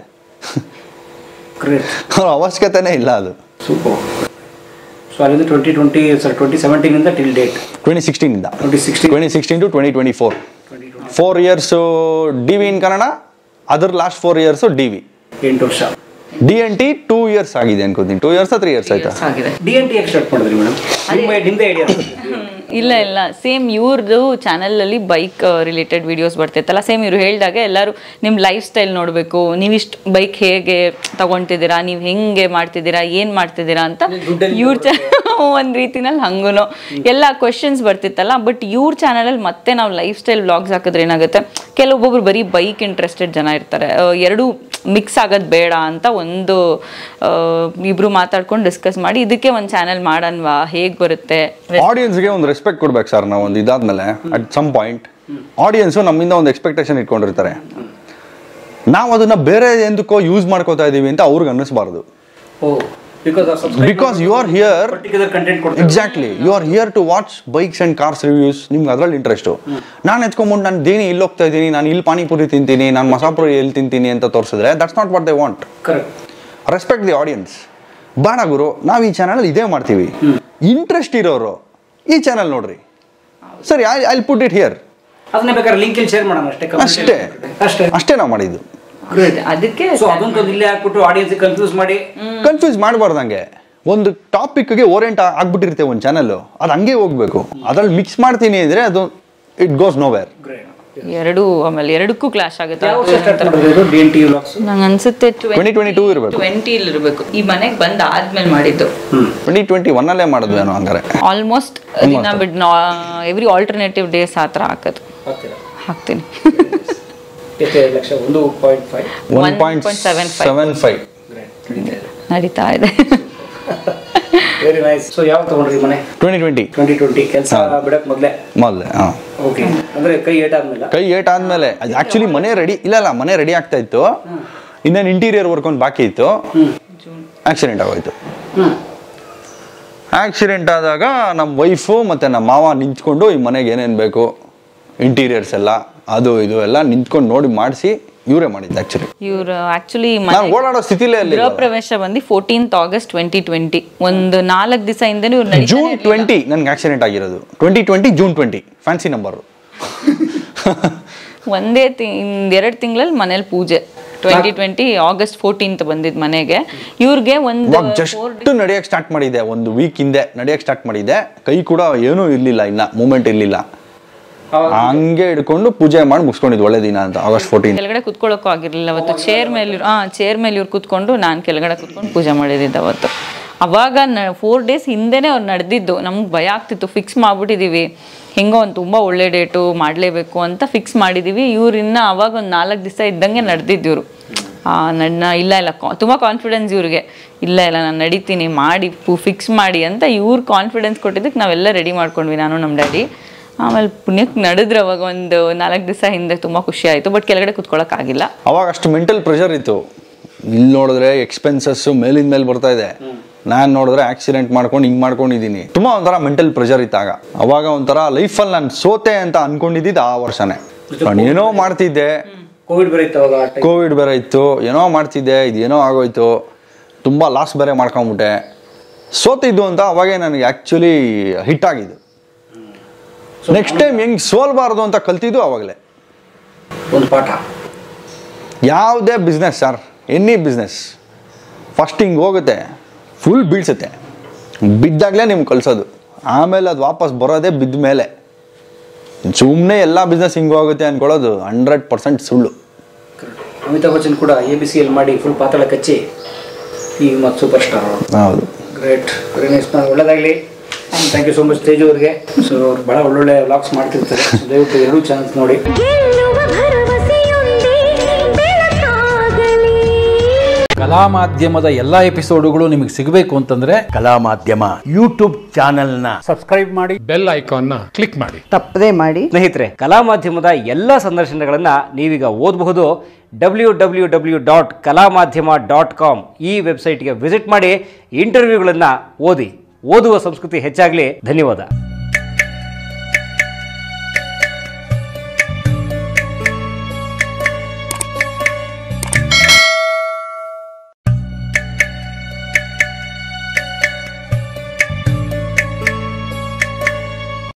ಗ್ರೇಟ್ ಅವ್ರ ಅವಶ್ಯಕತೆನೇ ಇಲ್ಲ ಅದು ಸೂಪರ್ ಸೊ ಅಲ್ಲಿಂದ ಟ್ವೆಂಟಿ ಟ್ವೆಂಟಿ ಸರ್ ಟ್ವೆಂಟಿ ಸೆವೆಂಟೀನಿಂದ ಟಿಲ್ ಡೇಟ್ ಟ್ವೆಂಟಿ ಸಿಕ್ಸ್ಟೀನಿಂದ twenty sixteen twenty sixteen to twenty twenty four twenty twenty four years D V in Kannada other last four years D V ಎಂಟು ವರ್ಷ D N T two years ಆಗಿದೆ ಅನ್ಕೋತೀನಿ two years three years ಆಯ್ತಾ ಆಗಿದೆ D N T ಯಾಕೆ start ಮಾಡಿದ್ರಿ madam ನಿಮ್ಮ ನಿಮ್ದೇ ಐಡಿಯಾ ಇಲ್ಲ ಇಲ್ಲ ಸೇಮ್ ಇವ್ರದ್ದು ಚಾನಲಲ್ಲಿ ಬೈಕ್ ರಿಲೇಟೆಡ್ ವಿಡಿಯೋಸ್ ಬರ್ತಿತ್ತಲ್ಲ ಸೇಮ್ ಇವ್ರು ಹೇಳಿದಾಗ ಎಲ್ಲರೂ ನಿಮ್ಮ ಲೈಫ್ ಸ್ಟೈಲ್ ನೋಡಬೇಕು ನೀವಿಷ್ಟು ಬೈಕ್ ಹೇಗೆ ತಗೊಳ್ತಿದ್ದೀರಾ ನೀವು ಹೆಂಗೆ ಮಾಡ್ತಿದ್ದೀರಾ ಏನು ಮಾಡ್ತಿದ್ದೀರಾ ಅಂತ ದುಡ್ಡಲ್ಲಿ ಇವ್ರ ಚ ಒಂದು ರೀತಿನಲ್ಲಿ ಹಂಗೂ ಎಲ್ಲ ಕ್ವಶನ್ಸ್ ಬರ್ತಿತ್ತಲ್ಲ ಬಟ್ ಇವ್ರ ಚಾನಲಲ್ಲಿ ಮತ್ತೆ ನಾವು ಲೈಫ್ ಸ್ಟೈಲ್ ವ್ಲಾಗ್ಸ್ ಹಾಕಿದ್ರೆ ಏನಾಗುತ್ತೆ ಕೆಲವೊಬ್ಬೊಬ್ರು ಬರೀ ಬೈಕ್ ಇಂಟ್ರೆಸ್ಟೆಡ್ ಜನ ಇರ್ತಾರೆ ಆ, ಎರಡೂ ಮಿಕ್ಸ್ ಆಗೋದು ಬೇಡ ಅಂತ ಒಂದು ಆ, ಇಬ್ರು ಮಾತಾಡ್ಕೊಂಡು ಡಿಸ್ಕಸ್ ಮಾಡಿ ಇದಕ್ಕೆ ಒಂದು ಚಾನಲ್ ಮಾಡೋಣವಾ ಹೇಗೆ ಬರುತ್ತೆ ಆಡಿಯನ್ಸ್ಗೆ ಒಂದು ರೆಸ್ಪೆಕ್ಟ್ ಕೊಡ್ಬೇಕು ಸರ್ ನಾವು ಒಂದು ಇದಾದ್ಮೇಲೆ ಅಟ್ ಸಮ್ ಪಾಯಿಂಟ್ ಆಡಿಯನ್ಸು ನಮ್ಮಿಂದ ಒಂದು ಎಕ್ಸ್ಪೆಕ್ಟೇಷನ್ ಇಟ್ಕೊಂಡಿರ್ತಾರೆ ನಾವು ಅದನ್ನ ಬೇರೆ ಎಂದಕ್ಕೋ ಯೂಸ್ ಮಾಡ್ಕೋತಾ ಇದೀವಿ ಅಂತ ಅವ್ರಿಗೆ ಅನ್ನಿಸ್ಬಾರ್ದು ಓ because because you are here particular content ಕೊಡ್ತಾರೆ exactly you are here to watch bikes and cars reviews ನಿಮ್ಗೆ ಅದ್ರಲ್ಲಿ ಇಂಟ್ರೆಸ್ಟು ನಾನು ಎತ್ಕೊಂಡ್ಬಂದು ನಾನು ದೇನಿ ಇಲ್ಲಿ ಹೋಗ್ತಾ ಇದ್ದೀನಿ ನಾನು ಇಲ್ಲಿ ಪಾನಿಪುರಿ ತಿಂತೀನಿ ನಾನು ಮಸಾಪುರಿ ಎಲ್ಲಿ ತಿಂತೀನಿ ಅಂತ ತೋರಿಸಿದ್ರೆ that's not what they want correct respect the audience ಬೇಡ ಗುರು ನಾವು ಈ ಚಾನಲ್ ಇದೇ ಮಾಡ್ತೀವಿ ಇಂಟ್ರೆಸ್ಟ್ ಇರೋರು ಈ ಚಾನಲ್ ನೋಡ್ರಿ ಸರಿ I I put it here ಅದನ್ನ ಬೇಕಾದ್ರೆ ಲಿಂಕ್ ಇಲ್ಲಿ ಶೇರ್ ಮಾಡೋಣ ಅಷ್ಟೇ comment ಅಷ್ಟೇ ಅಷ್ಟೇ ಅಷ್ಟೇ ನಾವು ಮಾಡಿದ್ದು ಅದಕ್ಕೆ ಸೊ ಅದೊಂದು ಇಲ್ಲೇ ಹಾಕ್ಬಿಟ್ಟು ಆಡಿಯನ್ಸ್ ಕನ್ಫ್ಯೂಸ್ ಮಾಡಿ ಕನ್ಫ್ಯೂಸ್ ಮಾಡಬಾರ್ದಂಗೆ ಒಂದು ಟಾಪಿಕ್ಗೆ ಓರಿಯೆಂಟ್ ಆಗ್ಬಿಟ್ಟಿರುತ್ತೆ ಒಂದು ಚಾನಲ್ ಅದು ಹಂಗೆ ಹೋಗ್ಬೇಕು ಅದ್ರಲ್ಲಿ ಮಿಕ್ಸ್ ಮಾಡ್ತೀನಿ ಅಂದ್ರೆ ಅದು ಇಟ್ ಗೋಸ್ ನೋ ವೇರ್ ಎರಡು ಆಮೇಲೆ ಎರಡಕ್ಕೂ ಕ್ಲಾಶ್ ಆಗುತ್ತೆ ಯಾವ ಅದು ಸ್ಟಾರ್ಟ್ ಮಾಡಿದ್ರು ಡಿ ಎನ್ ಟಿ ವ್ಲಾಗ್ಸ್ ನಂಗೆ ಅನ್ಸುತ್ತೆ 2022 ಇರ್ಬೇಕು. ಟ್ವೆಂಟಿ ಇರಬೇಕು ಈ ಮನೆಗೆ ಬಂದ್ ಆದ್ಮೇಲೆ ಮಾಡಿದ್ದು ಟ್ವೆಂಟಿ ಟ್ವೆಂಟಿ ಒನ್ನಲ್ಲೇ ಮಾಡಿದ್ವಿ ಏನೋ ಹಂಗಾರೆ ಆಲ್ಮೋಸ್ಟ್ ದಿನ ಬಿಡ್ ಎವ್ರಿ ಆಲ್ಟರ್ನೇಟಿವ್ ಡೇಸ್ ಆ ಥರ ಹಾಕೋದು ಹಾಕ್ತೀರಾ ಹಾಕ್ತೀನಿ ಎಷ್ಟೈದು ಲಕ್ಷ ಒಂದು point five one point 1.75. Seven five ನಡೀತಾ ಇದೆ ವೆರಿ ನೈಸ್ ಸೊ ಯಾವಾಗ ತಗೊಂಡ್ರಿ ಮನೆ ಟ್ವೆಂಟಿ ಟ್ವೆಂಟಿ ಟ್ವೆಂಟಿ ಟ್ವೆಂಟಿ ಕೆಲಸ ಬಿಡಕ್ ಮೊದಲೇ ಮೊದಲೇ ಹಾಂ ಓಕೆ ಅಂದ್ರೆ ಕೈ ಏಟಾದ್ಮೇಲೆ ಕೈ ಏಟ್ ಆದ್ಮೇಲೆ ಅದು ಆಕ್ಚುಲಿ ಮನೆ ರೆಡಿ ಇಲ್ಲ ಇಲ್ಲ ಮನೆ ರೆಡಿ ಆಗ್ತಾ ಇತ್ತು ಇನ್ನೇನು ಇಂಟೀರಿಯರ್ ವರ್ಕ್ ಒಂದು ಬಾಕಿ ಇತ್ತು ಆಕ್ಸಿಡೆಂಟ್ ಆಗೋಯ್ತು ಹ್ಮ್ ಆಕ್ಸಿಡೆಂಟ್ ಆದಾಗ ನಮ್ಮ ವೈಫು ಮತ್ತು ನಮ್ಮ ಮಾವ ನಿಂತ್ಕೊಂಡು ಈ ಮನೆಗೆ ಏನೇನು ಬೇಕು ಇಂಟೀರಿಯರ್ಸ್ ಎಲ್ಲ ಅದು ಇದು ಎಲ್ಲ ನಿಂತ್ಕೊಂಡು ನೋಡಿ ಮಾಡಿಸಿ ಇವರೇ ಮಾಡಿದ್ದು ಆ್ಯಕ್ಚುಲಿ ಇವ್ರು ಆಕ್ಚುಲಿ ನಾನು ಓಡಾಡೋ ಸ್ಥಿತಿಲೇ ಅಲ್ಲಿ ಗೃಹ ಪ್ರವೇಶ ಬಂದು ಫೋರ್ಟೀನ್ತ್ ಆಗಸ್ಟ್ ಟ್ವೆಂಟಿ ಟ್ವೆಂಟಿ ಒಂದು ನಾಲ್ಕು ದಿವಸ ಹಿಂದೆ ಇವ್ರು ನಡೀತಾನೆ ಜೂನ್ ಇರ್ಲಿಲ್ಲ. ಟ್ವೆಂಟಿ ನನ್ಗೆ ಆಕ್ಸಿಡೆಂಟ್ ಆಗಿರೋದು twenty twenty June twenty fancy number ಒಂದೇ ತಿಂಗ್ ಎರಡು ತಿಂಗಳಲ್ಲಿ ಮನೇಲಿ ಪೂಜೆ ಟ್ವೆಂಟಿ ಟ್ವೆಂಟಿ ಆಗಸ್ಟ್ ಫೋರ್ಟೀನ್ತ್ ಬಂದಿದ್ ಮನೆಗೆ ಇವ್ರಿಗೆ ಒಂದು ಇವಾಗ ಜಸ್ಟ್ ನಡೆಯಕ್ಕೆ ಸ್ಟಾರ್ಟ್ ಮಾಡಿದೆ ಒಂದು ವೀಕ್ ಹಿಂದೆ ನಡೆಯಕ್ಕೆ ಸ್ಟಾರ್ಟ್ ಮಾಡಿದೆ ಕೈ ಕೂಡ ಏನೂ ಇರಲಿಲ್ಲ ಇನ್ನ ಮೂಮೆಂಟ್ ಇರಲಿಲ್ಲ ಹಂಗೆ ಹಿಡ್ಕೊಂಡು ಪೂಜೆ ಮಾಡಿ ಮುಗಿಸ್ಕೊಂಡಿದ್ದು ಒಳ್ಳೆ ದಿನ ಅಂತ ಆಗಸ್ಟ್ ಫೋರ್ಟೀನ್ ಕೆಳಗಡೆ ಕುತ್ಕೊಳ್ಳೋಕ್ಕೂ ಆಗಿರ್ಲಿಲ್ಲ ಅವತ್ತು ಚೇರ್ ಮೇಲೆ ಹಾ ಚೇರ್ ಮೇಲೆ ಇವ್ರು ಕುತ್ಕೊಂಡು ನಾನು ಕೆಳಗಡೆ ಕುತ್ಕೊಂಡು ಪೂಜೆ ಮಾಡಿದ್ದೆ ಅವತ್ತು ಅವಾಗ ಫೋರ್ ಡೇಸ್ ಹಿಂದೆನೇ ಅವ್ರು ನಡೆದಿದ್ದು ನಮ್ಗೆ ಭಯ ಆಗ್ತಿತ್ತು ಫಿಕ್ಸ್ ಮಾಡ್ಬಿಟ್ಟಿದೀವಿ ಹೆಂಗೋ ಒಂದು ತುಂಬ ಒಳ್ಳೆ ಡೇಟು ಮಾಡಲೇಬೇಕು ಅಂತ ಫಿಕ್ಸ್ ಮಾಡಿದ್ದೀವಿ ಇವ್ರು ಇನ್ನು ಅವಾಗ ಒಂದು ನಾಲ್ಕು ದಿವಸ ಇದ್ದಂಗೆ ನಡೆದಿದ್ದು ಇವರು ನನ್ನ ಇಲ್ಲ ಇಲ್ಲ ಕಾ ತುಂಬ ಕಾನ್ಫಿಡೆನ್ಸ್ ಇವ್ರಿಗೆ ಇಲ್ಲ ಇಲ್ಲ ನಾನು ನಡೀತೀನಿ ಮಾಡಿ ಪು ಫಿಕ್ಸ್ ಮಾಡಿ ಅಂತ ಇವ್ರು ಕಾನ್ಫಿಡೆನ್ಸ್ ಕೊಟ್ಟಿದ್ದಕ್ಕೆ ನಾವೆಲ್ಲ ರೆಡಿ ಮಾಡ್ಕೊಂಡ್ವಿ ನಾನು ನಮ್ಮ ಡ್ಯಾಡಿ ಆಮೇಲೆ ಪುಣ್ಯಕ್ಕೆ ನಡೆದ್ರೆ ಅವಾಗ ಒಂದು ನಾಲ್ಕು ದಿವಸ ಹಿಂದೆ ತುಂಬ ಖುಷಿ ಆಯಿತು ಬಟ್ ಕೆಳಗಡೆ ಕುತ್ಕೊಳ್ಳೋಕ್ಕಾಗಿಲ್ಲ ಅವಾಗ ಅಷ್ಟು ಮೆಂಟಲ್ ಪ್ರೆಷರ್ ಇತ್ತು ಇಲ್ಲಿ ನೋಡಿದ್ರೆ ಎಕ್ಸ್ಪೆನ್ಸಸ್ ಮೇಲಿಂದ ಮೇಲೆ ಬರ್ತಾ ಇದೆ ನಾನು ನೋಡಿದ್ರೆ ಆಕ್ಸಿಡೆಂಟ್ ಮಾಡ್ಕೊಂಡು ಹಿಂಗೆ ಮಾಡ್ಕೊಂಡಿದ್ದೀನಿ ತುಂಬ ಒಂಥರ ಮೆಂಟಲ್ ಪ್ರೆಷರ್ ಇತ್ತಾಗ ಅವಾಗ ಒಂಥರ ಲೈಫಲ್ಲಿ ನಾನು ಸೋತೆ ಅಂತ ಅನ್ಕೊಂಡಿದ್ದಿದ್ದು ಆ ವರ್ಷನೇ ನಾನು ಏನೋ ಮಾಡ್ತಿದ್ದೆ ಕೋವಿಡ್ ಬೇರೆ ಇತ್ತು ಅವಾಗ ಆ time. ಕೋವಿಡ್ ಬೇರೆ ಇತ್ತು ಏನೋ ಮಾಡ್ತಿದ್ದೆ ಇದು ಏನೋ ಆಗೋಯ್ತು ತುಂಬ ಲಾಸ್ ಬೇರೆ ಮಾಡ್ಕೊಂಬಿಟ್ಟೆ ಸೋತಿದ್ದು ಅಂತ ಅವಾಗೇ ನನಗೆ ಆ್ಯಕ್ಚುಲಿ ಹಿಟ್ ಆಗಿದ್ದು ನೆಕ್ಸ್ಟ್ ಟೈಮ್ ಹೆಂಗೆ ಸೋಲ್ಬಾರ್ದು ಅಂತ ಕಲ್ತಿದ್ದು ಅವಾಗಲೇ ಒಂದು ಪಾಠ ಯಾವುದೇ business sir any business first ಹಿಂಗೆ ಹೋಗುತ್ತೆ ಫುಲ್ ಬೀಳ್ಸುತ್ತೆ ಬಿದ್ದಾಗಲೇ ನಿಮ್ಗೆ ಕಳ್ಸೋದು ಆಮೇಲೆ ಅದು ವಾಪಸ್ ಬರೋದೇ ಬಿದ್ದ ಮೇಲೆ ಸುಮ್ಮನೆ ಎಲ್ಲ ಬಿಸ್ನೆಸ್ ಹಿಂಗೆ ಹೋಗುತ್ತೆ ಅನ್ಕೊಳ್ಳೋದು ಹಂಡ್ರೆಡ್ ಪರ್ಸೆಂಟ್ ಸುಳ್ಳು ಅಮಿತಾಬ್ ಬಚ್ಚನ್ ಕೂಡ ಎ ಬಿ ಸಿ ಎಲ್ ಮಾಡಿ ಫುಲ್ ಪಾತಾಳ ಕಚ್ಚಿ ಈಗ ಮತ್ತೆ ಸೂಪರ್ ಸ್ಟಾರ್ ಅವರು ಹೌದು ಗ್ರೇಟ್ ವೆರಿ ನೈಸ್ ಒಳ್ಳೇದಾಗಲಿ thank you so much Teju ಅವ್ರಿಗೆ ಸೊ ಅವ್ರು ಭಾಳ ಒಳ್ಳೊಳ್ಳೆ ವ್ಲಾಗ್ಸ್ ಮಾಡ್ತಿರ್ತಾರೆ So ದಯವಿಟ್ಟು ಎರಡೂ ಚಾನಲ್ಸ್ ನೋಡಿ ಗೆಲ್ಲುವ ಭರವಸೆಯೊಂದೇ ಬೆಳಕಾಗಲಿ ಕಲಾ ಮಾಧ್ಯಮದ ಎಲ್ಲಾ ಎಪಿಸೋಡುಗಳು ನಿಮಗೆ ಸಿಗಬೇಕು ಅಂತಂದ್ರೆ ಕಲಾ ಮಾಧ್ಯಮ ಯೂಟ್ಯೂಬ್ ಚಾನೆಲ್ನ ಬೆಲ್ ಐಕಾನ್ನ ಕ್ಲಿಕ್ ಮಾಡಿ ತಪ್ಪದೇ ಮಾಡಿ ಸ್ನೇಹಿತರೆ ಕಲಾ ಮಾಧ್ಯಮದ ಎಲ್ಲ ಸಂದರ್ಶನಗಳನ್ನು ನೀವೀಗ ಓದಬಹುದು ಡಬ್ಲ್ಯೂ ಡಬ್ಲ್ಯೂ ಡಬ್ಲ್ಯೂ ಡಾಟ್ ಕಲಾ ಮಾಧ್ಯಮ ಡಾಟ್ ಕಾಮ್ ಈ ವೆಬ್ಸೈಟ್ಗೆ ವಿಸಿಟ್ ಮಾಡಿ ಇಂಟರ್ವ್ಯೂಗಳನ್ನು ಓದಿ ಓದುವ ಸಂಸ್ಕೃತಿ ಹೆಚ್ಚಾಗಲಿ ಧನ್ಯವಾದ